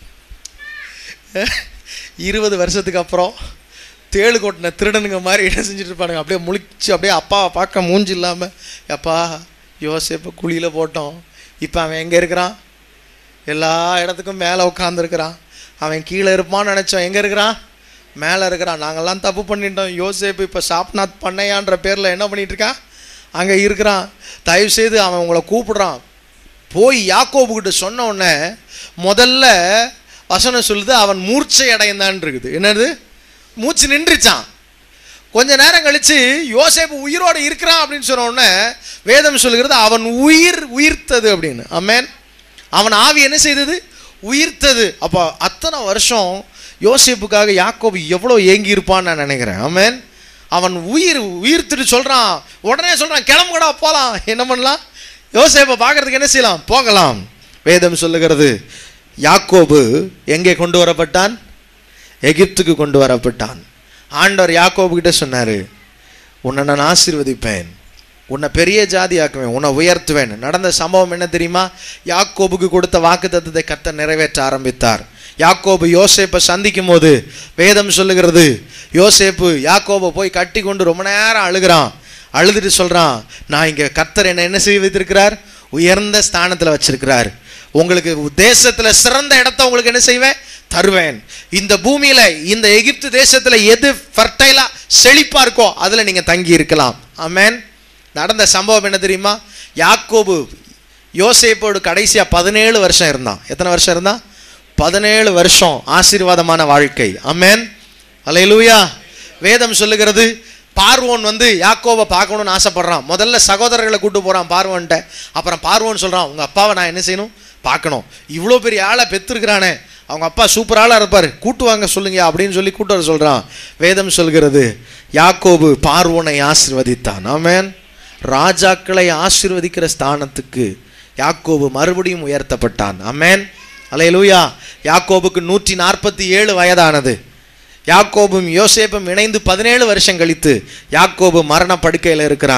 இருபது வருஷத்துக்கு அப்புறம் தேளு கொட்டின திருடனுங்க மாதிரி என்ன செஞ்சுட்டு இருப்பானுங்க அப்படியே முழிச்சு அப்படியே அப்பாவை பார்க்க மூஞ்சி இல்லாமல் அப்பா யோசேப்பை குழியில் போட்டோம் இப்போ அவன் எங்கே இருக்கிறான் எல்லா இடத்துக்கும் மேலே உட்காந்துருக்கிறான் அவன் கீழே இருப்பான்னு நினச்சோம் எங்கே இருக்கிறான் மேலே இருக்கிறான் நாங்கெல்லாம் தப்பு பண்ணிட்டோம் யோசேப்பு இப்போ சாப்நாத் பண்ணையான்ற பேரில் என்ன பண்ணிட்டு இருக்கான் அங்கே இருக்கிறான் தயவு செய்து அவன் உங்களை கூப்பிடுறான் போய் யாக்கோபுக்கிட்ட சொன்ன உடனே முதல்ல வசனம் சொல்லுது அவன் மூர்ச்சை அடைந்தான் இருக்குது என்னது மூச்சு நின்றுச்சான் கொஞ்ச நேரம் கழிச்சு யோசேப்பு உயிரோடு இருக்கிறான் அப்படின்னு சொன்ன உடனே வேதம் சொல்லுகிறது அவன் உயிர் உயிர்த்தது அப்படின்னு அமேன் அவன் ஆவி என்ன செய்தது உயிர்த்தது அப்போ அத்தனை வருஷம் யோசேப்புக்காக யாக்கோபு எவ்வளோ ஏங்கி இருப்பான்னு நான் நினைக்கிறேன் ஆமென் அவன் உயிர் உயிர்த்துட்டு சொல்கிறான் உடனே சொல்கிறான் கிளம்புடா போகலாம் என்ன பண்ணலாம் யோசேப்பை பார்க்கறதுக்கு என்ன செய்யலாம் போகலாம் வேதம் சொல்லுகிறது யாக்கோபு எங்கே கொண்டு வரப்பட்டான் எகிப்துக்கு கொண்டு வரப்பட்டான் ஆண்டவர் யாக்கோபு கிட்ட சொன்னாரு உன்னை நான் ஆசீர்வதிப்பேன் உன்னை பெரிய ஜாதி ஆக்குவேன் உன்னை உயர்த்துவேன் நடந்த சம்பவம் என்ன தெரியுமா யாக்கோபுக்கு கொடுத்த வாக்குத்தத்தத்தை கத்த நிறைவேற்ற ஆரம்பித்தார் யாக்கோபு யோசேப்பை சந்திக்கும் போது வேதம் சொல்லுகிறது யோசேப்பு யாக்கோபை போய் கட்டி கொண்டு ரொம்ப நேரம் அழுகிறான் அழுதுட்டு சொல்றான் நான் இங்க கர்த்தர் என்ன என்ன செய்ய வைத்திருக்கிறார் உயர்ந்த ஸ்தானத்துல வச்சிருக்கிறார் உங்களுக்கு தேசத்துல சிறந்த இடத்த உங்களுக்கு என்ன செய்வேன் தருவேன் இந்த பூமியில இந்த எகிப்து தேசத்துல எது ஃபர்டைலா செழிப்பா இருக்கோ அதுல நீங்க தங்கி இருக்கலாம் ஆமென் நடந்த சம்பவம் என்ன தெரியுமா யாக்கோபு யோசேப்போடு கடைசியா பதினேழு வருஷம் இருந்தான் எத்தனை வருஷம் இருந்தான் பதினேழு வருஷம் ஆசீர்வாதமான வாழ்க்கை ஆமென் அல்லேலூயா வேதம் சொல்லுகிறது பார்வோன் வந்து யாக்கோவை பார்க்கணும்னு ஆசைப்படுறான் முதல்ல சகோதரர்களை கூட்டு போறான் பார்வோன்ட்ட அப்புறம் பார்வோன் சொல்றான் உங்க அப்பாவை நான் என்ன செய்யணும் பார்க்கணும் இவ்வளோ பெரிய ஆளை பெற்றிருக்கிறானே அவங்க அப்பா சூப்பர் ஆளா இருப்பார் கூட்டு வாங்க சொல்லுங்க அப்படின்னு சொல்லி கூட்டு வர சொல்றான் வேதம் சொல்கிறது யாக்கோபு பார்வோனை ஆசீர்வதித்தான் ஆமென் ராஜாக்களை ஆசீர்வதிக்கிற ஸ்தானத்துக்கு யாக்கோபு மறுபடியும் உயர்த்தப்பட்டான் ஆமென் அலையலூயா யாக்கோபுக்கு நூற்றி நாற்பத்தி ஏழு வயதானது யாக்கோபும் யோசேப்பும் இணைந்து பதினேழு வருஷம் கழித்து யாக்கோபு மரண படுக்கையில் இருக்கிறான்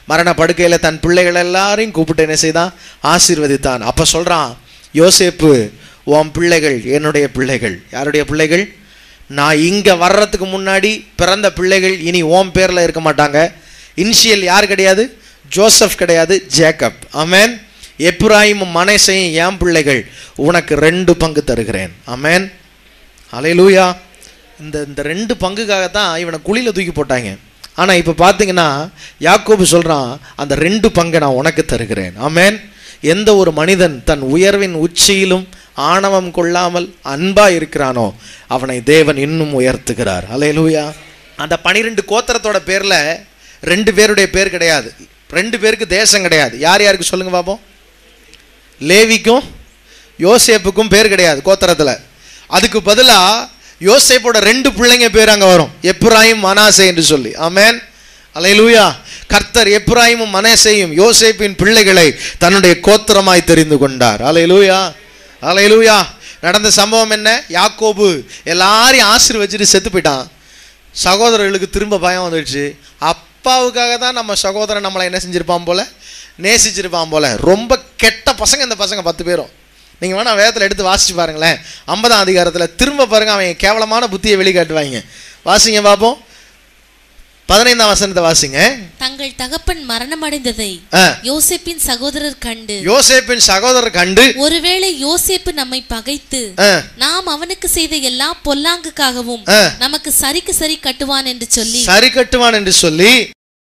மரண படுக்கையில தன் பிள்ளைகள் எல்லாரையும் கூப்பிட்டு என்ன செய்தான் ஆசீர்வதித்தான் அப்ப சொல்றான் யோசேப்பு உன் பிள்ளைகள் என்னுடைய பிள்ளைகள் யாருடைய பிள்ளைகள் நான் இங்க வர்றதுக்கு முன்னாடி பிறந்த பிள்ளைகள் இனி ஓம் பேர்ல இருக்க மாட்டாங்க இனிஷியல் யார் கிடையாது ஜோசப் கிடையாது ஜேக்கப் ஆமென் எப்ராயிமும் மனேசையும் என் பிள்ளைகள் உனக்கு ரெண்டு பங்கு தருகிறேன் ஆமென் அலையலூயா இந்த இந்த ரெண்டு பங்குக்காகத்தான் இவனை குழியில தூக்கி போட்டாங்க ஆனா இப்ப பாத்தீங்கன்னா யாக்கோபு சொல்றான் அந்த ரெண்டு பங்கை நான் உனக்கு தருகிறேன் ஆமென் எந்த ஒரு மனிதன் தன் உயர்வின் உச்சியிலும் ஆணவம் கொள்ளாமல் அன்பா இருக்கிறானோ அவனை தேவன் இன்னும் உயர்த்துகிறார் அலையலூயா அந்த பனிரெண்டு கோத்திரத்தோட பேர்ல ரெண்டு பேருடைய பேர் கிடையாது ரெண்டு பேருக்கு தேசம் கிடையாது யார் யாருக்கு சொல்லுங்க பாப்போம் லேவிக்கும் யோசேப்புக்கும் பேர் கிடையாது கோத்திரத்துல அதுக்கு பதிலா யோசேப்போட ரெண்டு பிள்ளைங்க பேர் அங்க வரும் எப்ராயிம் மனாசே என்று சொல்லி ஆமென் அலையலூயா கர்த்தர் எப்ராயிமும் மனேசையும் யோசேப்பின் பிள்ளைகளை தன்னுடைய கோத்திரமாய் தெரிந்து கொண்டார் அலையலூயா அலையலூயா நடந்த சம்பவம் என்ன யாக்கோபு எல்லாரையும் ஆசீர்வச்சிட்டு செத்து போயிட்டான் சகோதரர்களுக்கு திரும்ப பயம் வந்துடுச்சு அப்பாவுக்காக தான் நம்ம சகோதரன் நம்மளை என்ன செஞ்சிருப்பான் போல நேசிச்சிருப்பான் போல ரொம்ப கெட்ட பசங்க இந்த பசங்க பத்து பேரும் நீங்கள் வேணா வேதத்தில் எடுத்து வாசிச்சு பாருங்களேன் ஐம்பதாம் அதிகாரத்தில் திரும்ப பாருங்க அவன் கேவலமான புத்தியை வெளிக்காட்டுவாங்க வாசிங்க பார்ப்போம் பதினைந்தாம் வசனத்தை வாசிங்க தங்கள் தகப்பன் மரணமடைந்ததை ஆ. யோசேப்பின் சகோதரர் கண்டு யோசேப்பின் சகோதரர் கண்டு ஒருவேளை யோசேப்பு நம்மை பகைத்து ஆ, நாம் அவனுக்கு செய்த எல்லா பொல்லாங்குக்காகவும் ஆ. நமக்கு சரிக்கு சரி கட்டுவான் என்று சொல்லி சரி கட்டுவான் என்று சொல்லி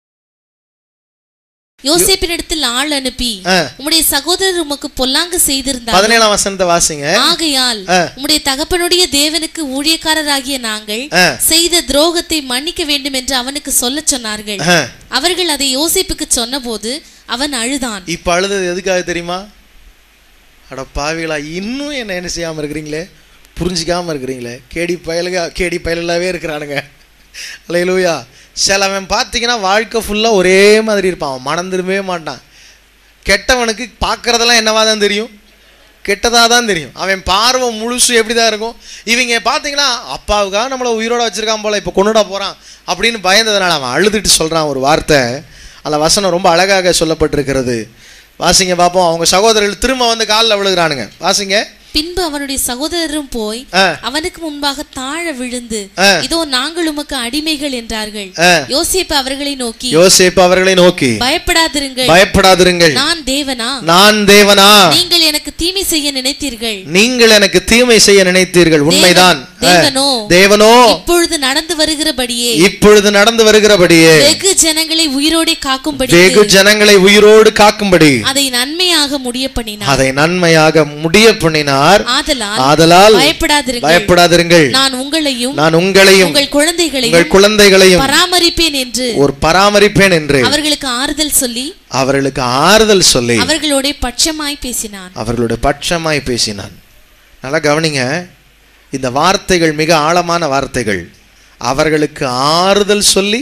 யோசேப்பினிடத்தில் ஆள் அனுப்பி ஆ, உம்முடைய சகோதரர் உமக்கு பொல்லாங்கு செய்திருந்தார் பதினேழாம் வசனத்தை வாசிங்க ஆகையால் ஆ. உம்முடைய தகப்பனுடைய தேவனுக்கு ஊழியக்காரராகிய நாங்கள் ஆ, செய்த துரோகத்தை மன்னிக்க வேண்டும் என்று அவனுக்கு சொல்லச் சொன்னார்கள் ஆ. அவர்கள் அதை யோசேப்புக்கு சொன்னபோது அவன் அழுதான் இப்ப அழுதது எதுக்காக தெரியுமா அட பாவிகளா இன்னும் என்ன என்ன செய்யாம இருக்கிறீங்களே புரிஞ்சிக்காம இருக்கிறீங்களே கேடி பயலுக கேடி பயலாவே இருக்கிறானுங்க அலையிலூயா சிலவன் பார்த்தீங்கன்னா வாழ்க்கை ஃபுல்லாக ஒரே மாதிரி இருப்பான் அவன் மனம் திரும்பவே மாட்டான் கெட்டவனுக்கு பார்க்கறதெல்லாம் என்னவா தான் தெரியும் கெட்டதாக தான் தெரியும் அவன் பார்வை முழுசு எப்படி தான் இருக்கும் இவங்க பார்த்தீங்கன்னா அப்பாவுக்காக நம்மளை உயிரோட வச்சிருக்கான் போல இப்போ கொண்டுடா போகிறான் அப்படின்னு பயந்ததுனால அவன் அழுதுட்டு சொல்கிறான் ஒரு வார்த்தை அந்த வசனம் ரொம்ப அழகாக சொல்லப்பட்டிருக்கிறது வாசிங்க பார்ப்போம் அவங்க சகோதரர்கள் திரும்ப வந்து காலில் விழுகிறானுங்க வாசிங்க பின்பு அவனுடைய சகோதரரும் போய் ஆ அவனுக்கு முன்பாக தாழ விழுந்து ஆ. இதோ நாங்கள் உமக்கு அடிமைகள் என்றார்கள் ஆ. யோசேப்பு அவர்களை நோக்கி யோசேப்பு அவர்களை நோக்கி பயப்படாதிருங்கள் பயப்படாதிருங்கள் நான் தேவனா நான் தேவனா நீங்கள் எனக்கு தீமை செய்ய நினைத்தீர்கள் நீங்கள் எனக்கு தீமை செய்ய நினைத்தீர்கள் உண்மைதான் தேவனோ தேவனோ இப்பொழுது நடந்து வருகிறபடியே இப்பொழுது நடந்து வருகிறபடியே வெகு ஜனங்களை உயிரோடே காக்கும்படி வெகு ஜனங்களை உயிரோடு காக்கும்படி அதை நன்மையாக முடிய பண்ணினார் அதை நன்மையாக முடிய பண்ணினார் ஆதலால் ஆதலால் பயப்படாதிருங்கள் பயப்படாதிருங்கள் நான் உங்களையும் நான் உங்களையும் உங்கள் குழந்தைகளையும் உங்கள் குழந்தைகளையும் பராமரிப்பேன் என்று ஒரு பராமரிப்பேன் என்று அவர்களுக்கு ஆறுதல் சொல்லி அவர்களுக்கு ஆறுதல் சொல்லி அவர்களோட பட்சமாய் பேசினான் அவர்களுடைய பட்சமாய் பேசினான் நல்லா கவனிங்க இந்த வார்த்தைகள் மிக ஆழமான வார்த்தைகள் அவர்களுக்கு ஆறுதல் சொல்லி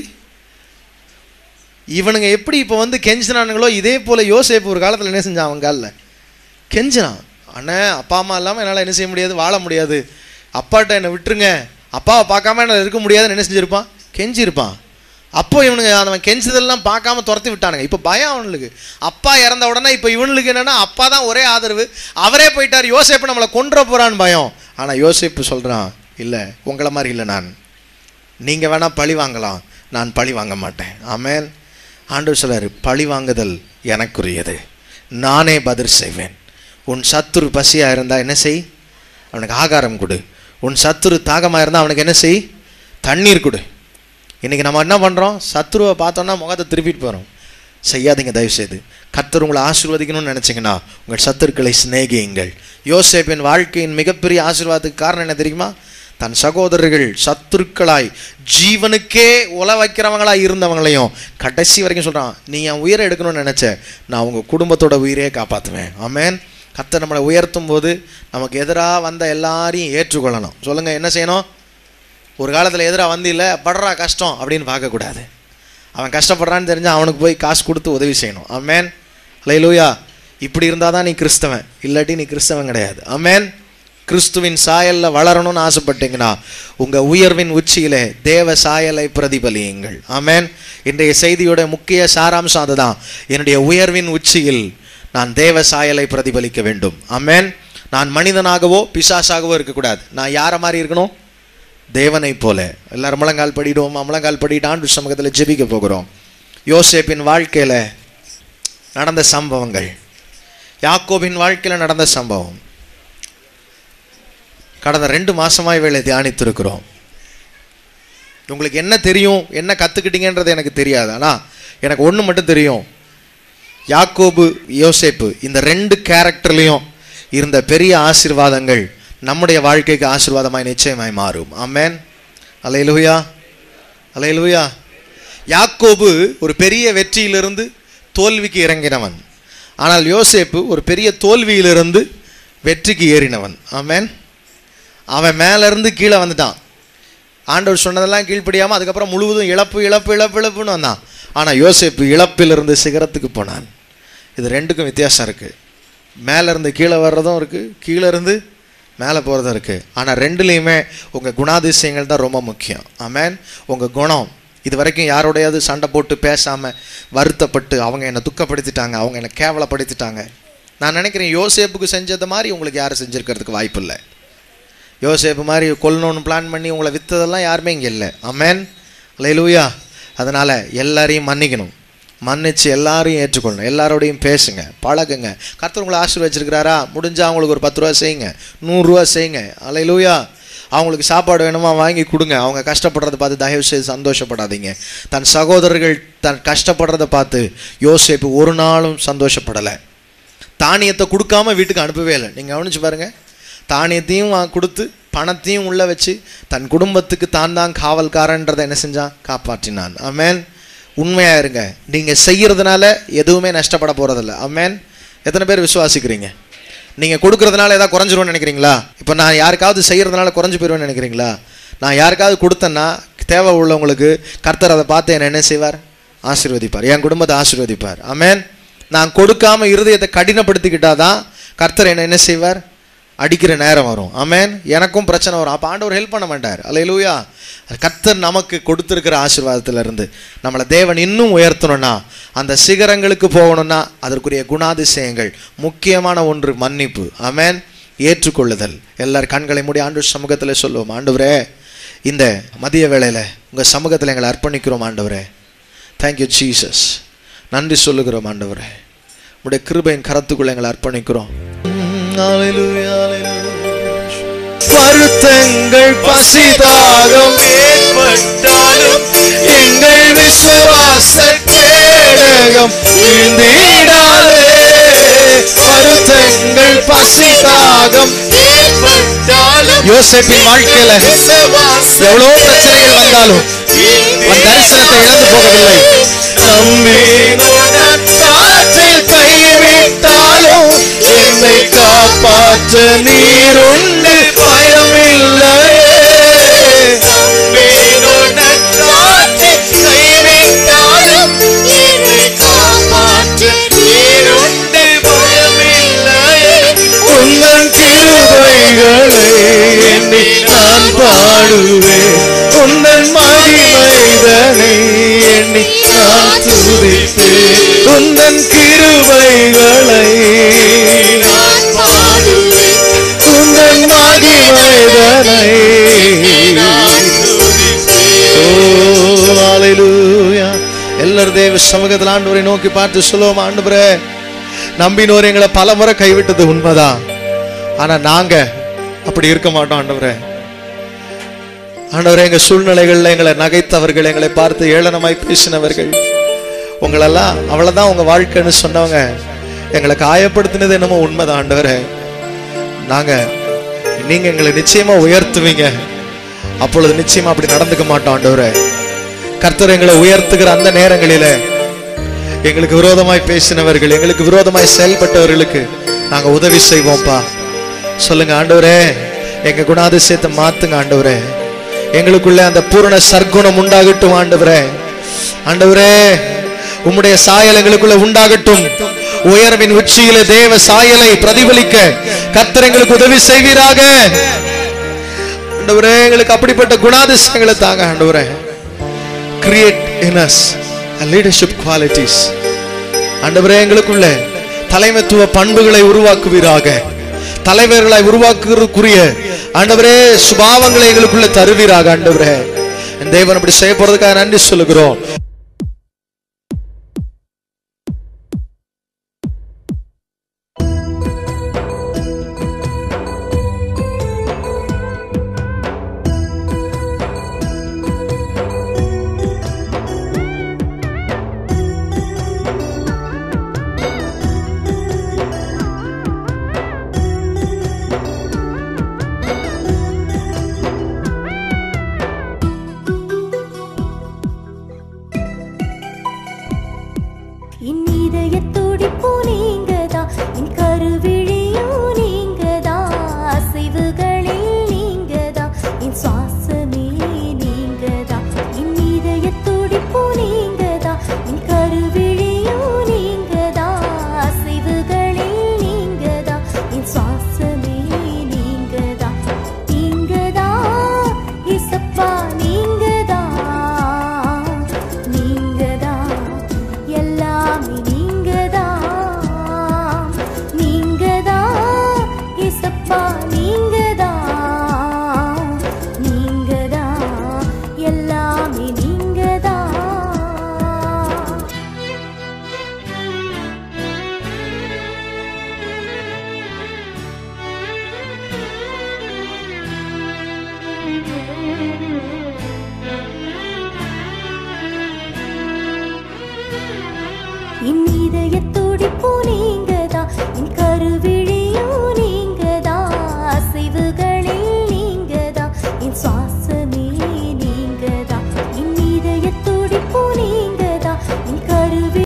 இவனுங்க எப்படி இப்போ வந்து கெஞ்சினானுங்களோ இதே போல யோசேப்பு ஒரு காலத்தில் என்ன செஞ்சான் அவன் காலில் கெஞ்சினான் அண்ணே அப்பா அம்மா இல்லாமல் என்னால் என்ன செய்ய முடியாது வாழ முடியாது அப்பாட்ட என்னை விட்டுருங்க அப்பாவை பார்க்காம என்னால் இருக்க முடியாதுன்னு என்ன செஞ்சிருப்பான் கெஞ்சிருப்பான் அப்போ இவனுங்க அவன் கெஞ்சதெல்லாம் பார்க்காம துரத்தி விட்டானுங்க இப்போ பயம் அவனுக்கு அப்பா இறந்த உடனே இப்போ இவனுக்கு என்னன்னா அப்பா தான் ஒரே ஆதரவு அவரே போயிட்டார் யோசேப்பு நம்மளை கொன்ற போறான்னு பயம் ஆனால் யோசேப்பு சொல்றான் இல்லை உங்களை மாதிரி இல்லை நான் நீங்கள் வேணா பழி வாங்கலாம் நான் பழி வாங்க மாட்டேன் ஆமென் ஆண்டவர் சொல்றாரு பழி வாங்குதல் எனக்குரியது நானே பதில் செய்வேன் உன் சத்துரு பசியாக இருந்தால் என்ன செய் அவனுக்கு ஆகாரம் கொடு உன் சத்துரு தாகமாக இருந்தால் அவனுக்கு என்ன செய் தண்ணீர் கொடு இன்னைக்கு நம்ம என்ன பண்ணுறோம் சத்துருவை பார்த்தோன்னா முகத்தை திருப்பிட்டு போகிறோம் செய்யாதீங்க தயவுசெய்து கர்த்தர் உங்களை ஆசீர்வதிக்கணும்னு நினச்சிங்கன்னா உங்கள் சத்துருக்களை சிநேகியுங்கள் யோசேப்பின் வாழ்க்கையின் மிகப்பெரிய ஆசீர்வாதத்துக்கு காரணம் என்ன தெரியுமா தன் சகோதரர்கள் சத்துருக்களாய் ஜீவனுக்கே உல வைக்கிறவங்களாய் இருந்தவங்களையும் கடைசி வரைக்கும் சொல்கிறான் நீ என் உயிரை எடுக்கணும்னு நினச்ச நான் உங்கள் குடும்பத்தோட உயிரே காப்பாற்றுவேன் ஆமென் கர்த்தர் நம்மளை உயர்த்தும் போது நமக்கு எதிராக வந்த எல்லாரையும் ஏற்றுக்கொள்ளணும் சொல்லுங்கள் என்ன செய்யணும் ஒரு காலத்தில் எதிராக வந்து இல்லை படுறா கஷ்டம் அப்படின்னு பார்க்கக்கூடாது அவன் கஷ்டப்படுறான்னு தெரிஞ்சால் அவனுக்கு போய் காசு கொடுத்து உதவி செய்யணும் அமேன் லைலூயா இப்படி இருந்தால் தான் நீ கிறிஸ்தவன் இல்லாட்டி நீ கிறிஸ்தவன் கிடையாது அமேன் கிறிஸ்துவின் சாயல்ல வளரணும்னு ஆசைப்பட்டீங்கன்னா உங்க உயர்வின் உச்சியிலே தேவ சாயலை பிரதிபலியுங்கள் ஆமென் இன்றைய செய்தியோட முக்கிய சாராம்சம் அதுதான் என்னுடைய உயர்வின் உச்சியில் நான் தேவ சாயலை பிரதிபலிக்க வேண்டும் ஆமென் நான் மனிதனாகவோ பிசாசாகவோ இருக்கக்கூடாது நான் யாரை மாதிரி இருக்கணும் தேவனை போல எல்லாரும் முழங்கால் படிடுவோம் முழங்கால் படிட்டு ஆண்டு சமூகத்தில் ஜெபிக்க போகிறோம் யோசேப்பின் வாழ்க்கையில நடந்த சம்பவங்கள் யாக்கோபின் வாழ்க்கையில நடந்த சம்பவம் கடந்த ரெண்டு மாசமா இவைகளை தியானித்திருக்கிறோம் உங்களுக்கு என்ன தெரியும் என்ன கத்துக்கிட்டீங்கன்றது எனக்கு தெரியாது ஆனா எனக்கு ஒண்ணு மட்டும் தெரியும் யாக்கோபு யோசேப்பு இந்த ரெண்டு கேரக்டர்லையும் இருந்த பெரிய ஆசீர்வாதங்கள் நம்முடைய வாழ்க்கைக்கு ஆசீர்வாதமாய் நிச்சயமாய் மாறும் ஆமென் அலையிலுயா அலையிலுயா யாக்கோபு ஒரு பெரிய வெற்றியிலிருந்து தோல்விக்கு இறங்கினவன் ஆனால் யோசேப்பு ஒரு பெரிய தோல்வியிலிருந்து வெற்றிக்கு ஏறினவன் ஆமென் அவன் மேல இருந்து கீழே வந்துட்டான் ஆண்டவர் சொன்னதெல்லாம் கீழ்ப்படியாம அதுக்கப்புறம் முழுவதும் இழப்பு இழப்பு இழப்பு இழப்புன்னு வந்தான் ஆனா யோசேப்பு இழப்பிலிருந்து சிகரத்துக்கு போனான் இது ரெண்டுக்கும் வித்தியாசம் இருக்கு மேல இருந்து கீழே வர்றதும் இருக்கு கீழே இருந்து மேலே போகிறதும் இருக்கு ஆனா ரெண்டுலேயுமே உங்க குணாதிசயங்கள் தான் ரொம்ப முக்கியம் ஆமென் உங்க குணம் இது வரைக்கும் யாரோடையாவது சண்டை போட்டு பேசாம வருத்தப்பட்டு அவங்க என்னை துக்கப்படுத்திட்டாங்க அவங்க என்னை கேவலப்படுத்திட்டாங்க நான் நினைக்கிறேன் யோசேப்புக்கு செஞ்சது மாதிரி உங்களுக்கு யாரும் செஞ்சிருக்கிறதுக்கு வாய்ப்பு இல்லை யோசேப்பு மாதிரி கொல்லணும்னு பிளான் பண்ணி உங்களை விற்றதெல்லாம் யாருமே இங்கே இல்லை அமேன் லைலூயா அதனால் எல்லாரையும் மன்னிக்கணும் மன்னிச்சு எல்லாரையும் ஏற்றுக்கொள்ளணும் எல்லாரோடையும் பேசுங்க பழகுங்க கர்த்தர் உங்களை ஆசீர்வச்சிருக்கிறாரா முடிஞ்சா அவங்களுக்கு ஒரு பத்து ரூபா செய்யுங்க நூறுரூவா செய்யுங்க அலையிலூயா அவங்களுக்கு சாப்பாடு வேணுமா வாங்கி கொடுங்க அவங்க கஷ்டப்படுறத பார்த்து தயவு செய்து சந்தோஷப்படாதீங்க தன் சகோதரர்கள் தன் கஷ்டப்படுறத பார்த்து யோசேப்பு ஒரு நாளும் சந்தோஷப்படலை தானியத்தை கொடுக்காம வீட்டுக்கு அனுப்பவே இல்லை நீங்கள் கவனிச்சு பாருங்க தானியத்தையும் வா- கொடுத்து பணத்தையும் உள்ள வச்சு தன் குடும்பத்துக்கு தான் தான் காவல்காரன்றதை என்ன செஞ்சான் காப்பாற்றினான் அமேன் உண்மையா இருங்க நீங்க செய்யறதுனால எதுவுமே நஷ்டப்பட போறதில்ல அமேன் எத்தனை பேர் விசுவாசிக்கிறீங்க நீங்க கொடுக்கறதுனால ஏதாவது குறைஞ்சிரும்னு நினைக்கிறீங்களா இப்போ நான் யாருக்காவது செய்யறதுனால குறைஞ்சு போயிடுவேன்னு நினைக்கிறீங்களா நான் யாருக்காவது கொடுத்தேன்னா தேவை உள்ளவங்களுக்கு கர்த்தர் அதை பார்த்து என்ன என்ன செய்வார் ஆசீர்வதிப்பார் என் குடும்பத்தை ஆசீர்வதிப்பார் ஆமென் நான் கொடுக்காம இருதயத்தை கடினப்படுத்திக்கிட்டாதான் கர்த்தர் என்ன என்ன செய்வார் அடிக்கிற நேரம் வரும் ஆமென் எனக்கும் பிரச்சனை வரும் அப்போ ஆண்டவர் ஹெல்ப் பண்ண மாட்டார் அல்லையிலூயா கர்த்தர் நமக்கு கொடுத்துருக்கிற ஆசீர்வாதத்துல இருந்து நம்மளை தேவன் இன்னும் உயர்த்தணும்னா அந்த சிகரங்களுக்கு போகணும்னா அதற்குரிய குணாதிசயங்கள் முக்கியமான ஒன்று மன்னிப்பு ஆமென் ஏற்றுக்கொள்ளுதல் எல்லார் கண்களை மூடி ஆண்டு சமூகத்தில் சொல்லுவோம் ஆண்டவரே இந்த மதிய வேளையில உங்க சமூகத்தில் எங்களை அர்ப்பணிக்கிறோம் ஆண்டவரே தேங்க்யூ ஜீசஸ் நன்றி சொல்லுகிறோம் ஆண்டவரே உடைய கிருபையின் கரத்துக்குள்ள எங்களை அர்ப்பணிக்கிறோம் வருத்தங்கள் பசிதாகம் ஏற்பட்டாலும் எங்கள் விசுவாச கேடகம் வீழ்ந்திடாதே வருத்தங்கள் பசிதாகம் ஏற்பட்டாலும் யோசேப்பின் வாழ்க்கையில எவ்வளவு பிரச்சனைகள் வந்தாலும் அவன் தரிசனத்தை இழந்து போகவில்லை நம்பினுடன் காற்றில் கைவிட்டாலும் என்னை காப்பாற்ற நீருண்டு பயமில்லையே நம்பினுடன் காற்றில் கைவிட்டாலும் என்னை காப்பாற்ற நீருண்டு பயமில்லையே உந்தன் கிருபைகளை எண்ணி நான் பாடுவேன் உந்தன் மகிமைதனை எண்ணி நான் துதிப்பேன் உந்தன் கிருபைகளை நான் பாடுவேன் உந்தன் மகிமைதனை ஓ ஹalleluya எல்லாரும் தேவ சமூகத்தில் ஆண்டவரை நோக்கி பார்த்து சொல்லுவோம் ஆண்டவரே நம்பினோர் எங்களை பல முறை கைவிட்டது உண்மைதான் ஆனா நாங்க அப்படி இருக்க மாட்டோம் ஆண்டவரே ஆண்டவரே எங்க சூழ்நிலைகள்ல எங்களை நகைத்தவர்கள் எங்களை பார்த்து ஏளனமாய் பேசினவர்கள் உங்களெல்லாம் அவ்வளவுதான் உங்க வாழ்க்கைன்னு சொன்னவங்க எங்களை காயப்படுத்தினது என்னமோ உண்மைதான் ஆண்டவரே நாங்க நீங்க எங்களை நிச்சயமா உயர்த்துவீங்க அப்பொழுது நிச்சயமா அப்படி நடந்துக்க மாட்டோம் ஆண்டவரே கர்த்தர் எங்களை உயர்த்துகிற அந்த நேரங்களிலே எங்களுக்கு விரோதமாய் பேசினவர்கள் எங்களுக்கு விரோதமாய் செயல்பட்டவர்களுக்கு நாங்க உதவி செய்வோம்ப்பா சொல்லுங்க ஆண்டவரே எங்க குணாதிசயத்தை மாத்துங்க ஆண்டவரே எங்களுக்குள்ள அந்த பூரண சர்க்குணம் உண்டாகட்டும் ஆண்டவரே ஆண்டவரே உம்முடைய சாயல் எங்களுக்குள்ள உண்டாகட்டும் உயர்வின் உச்சியில தேவ சாயலை பிரதிபலிக்க கர்த்தர் எங்களுக்கு உதவி செய்வீராக ஆண்டவரே எங்களுக்கு அப்படிப்பட்ட குணாதிசயங்களை தாங்க ஆண்டவரே create in us leadership qualities ஆண்டவரே எங்களுக்குள்ள தலைமைத்துவ பண்புகளை உருவாக்குவீராக தலைவர்களை உருவாக்குறதுக்குரிய ஆண்டவரே சுபாவங்களை எங்களுக்குள்ள தருவீராக ஆண்டவரே என் தேவன் அப்படி செய்ய போறதுக்காக நன்றி சொல்லுகிறோம் என் இதயத் துடிப்பு நீங்கதான் என்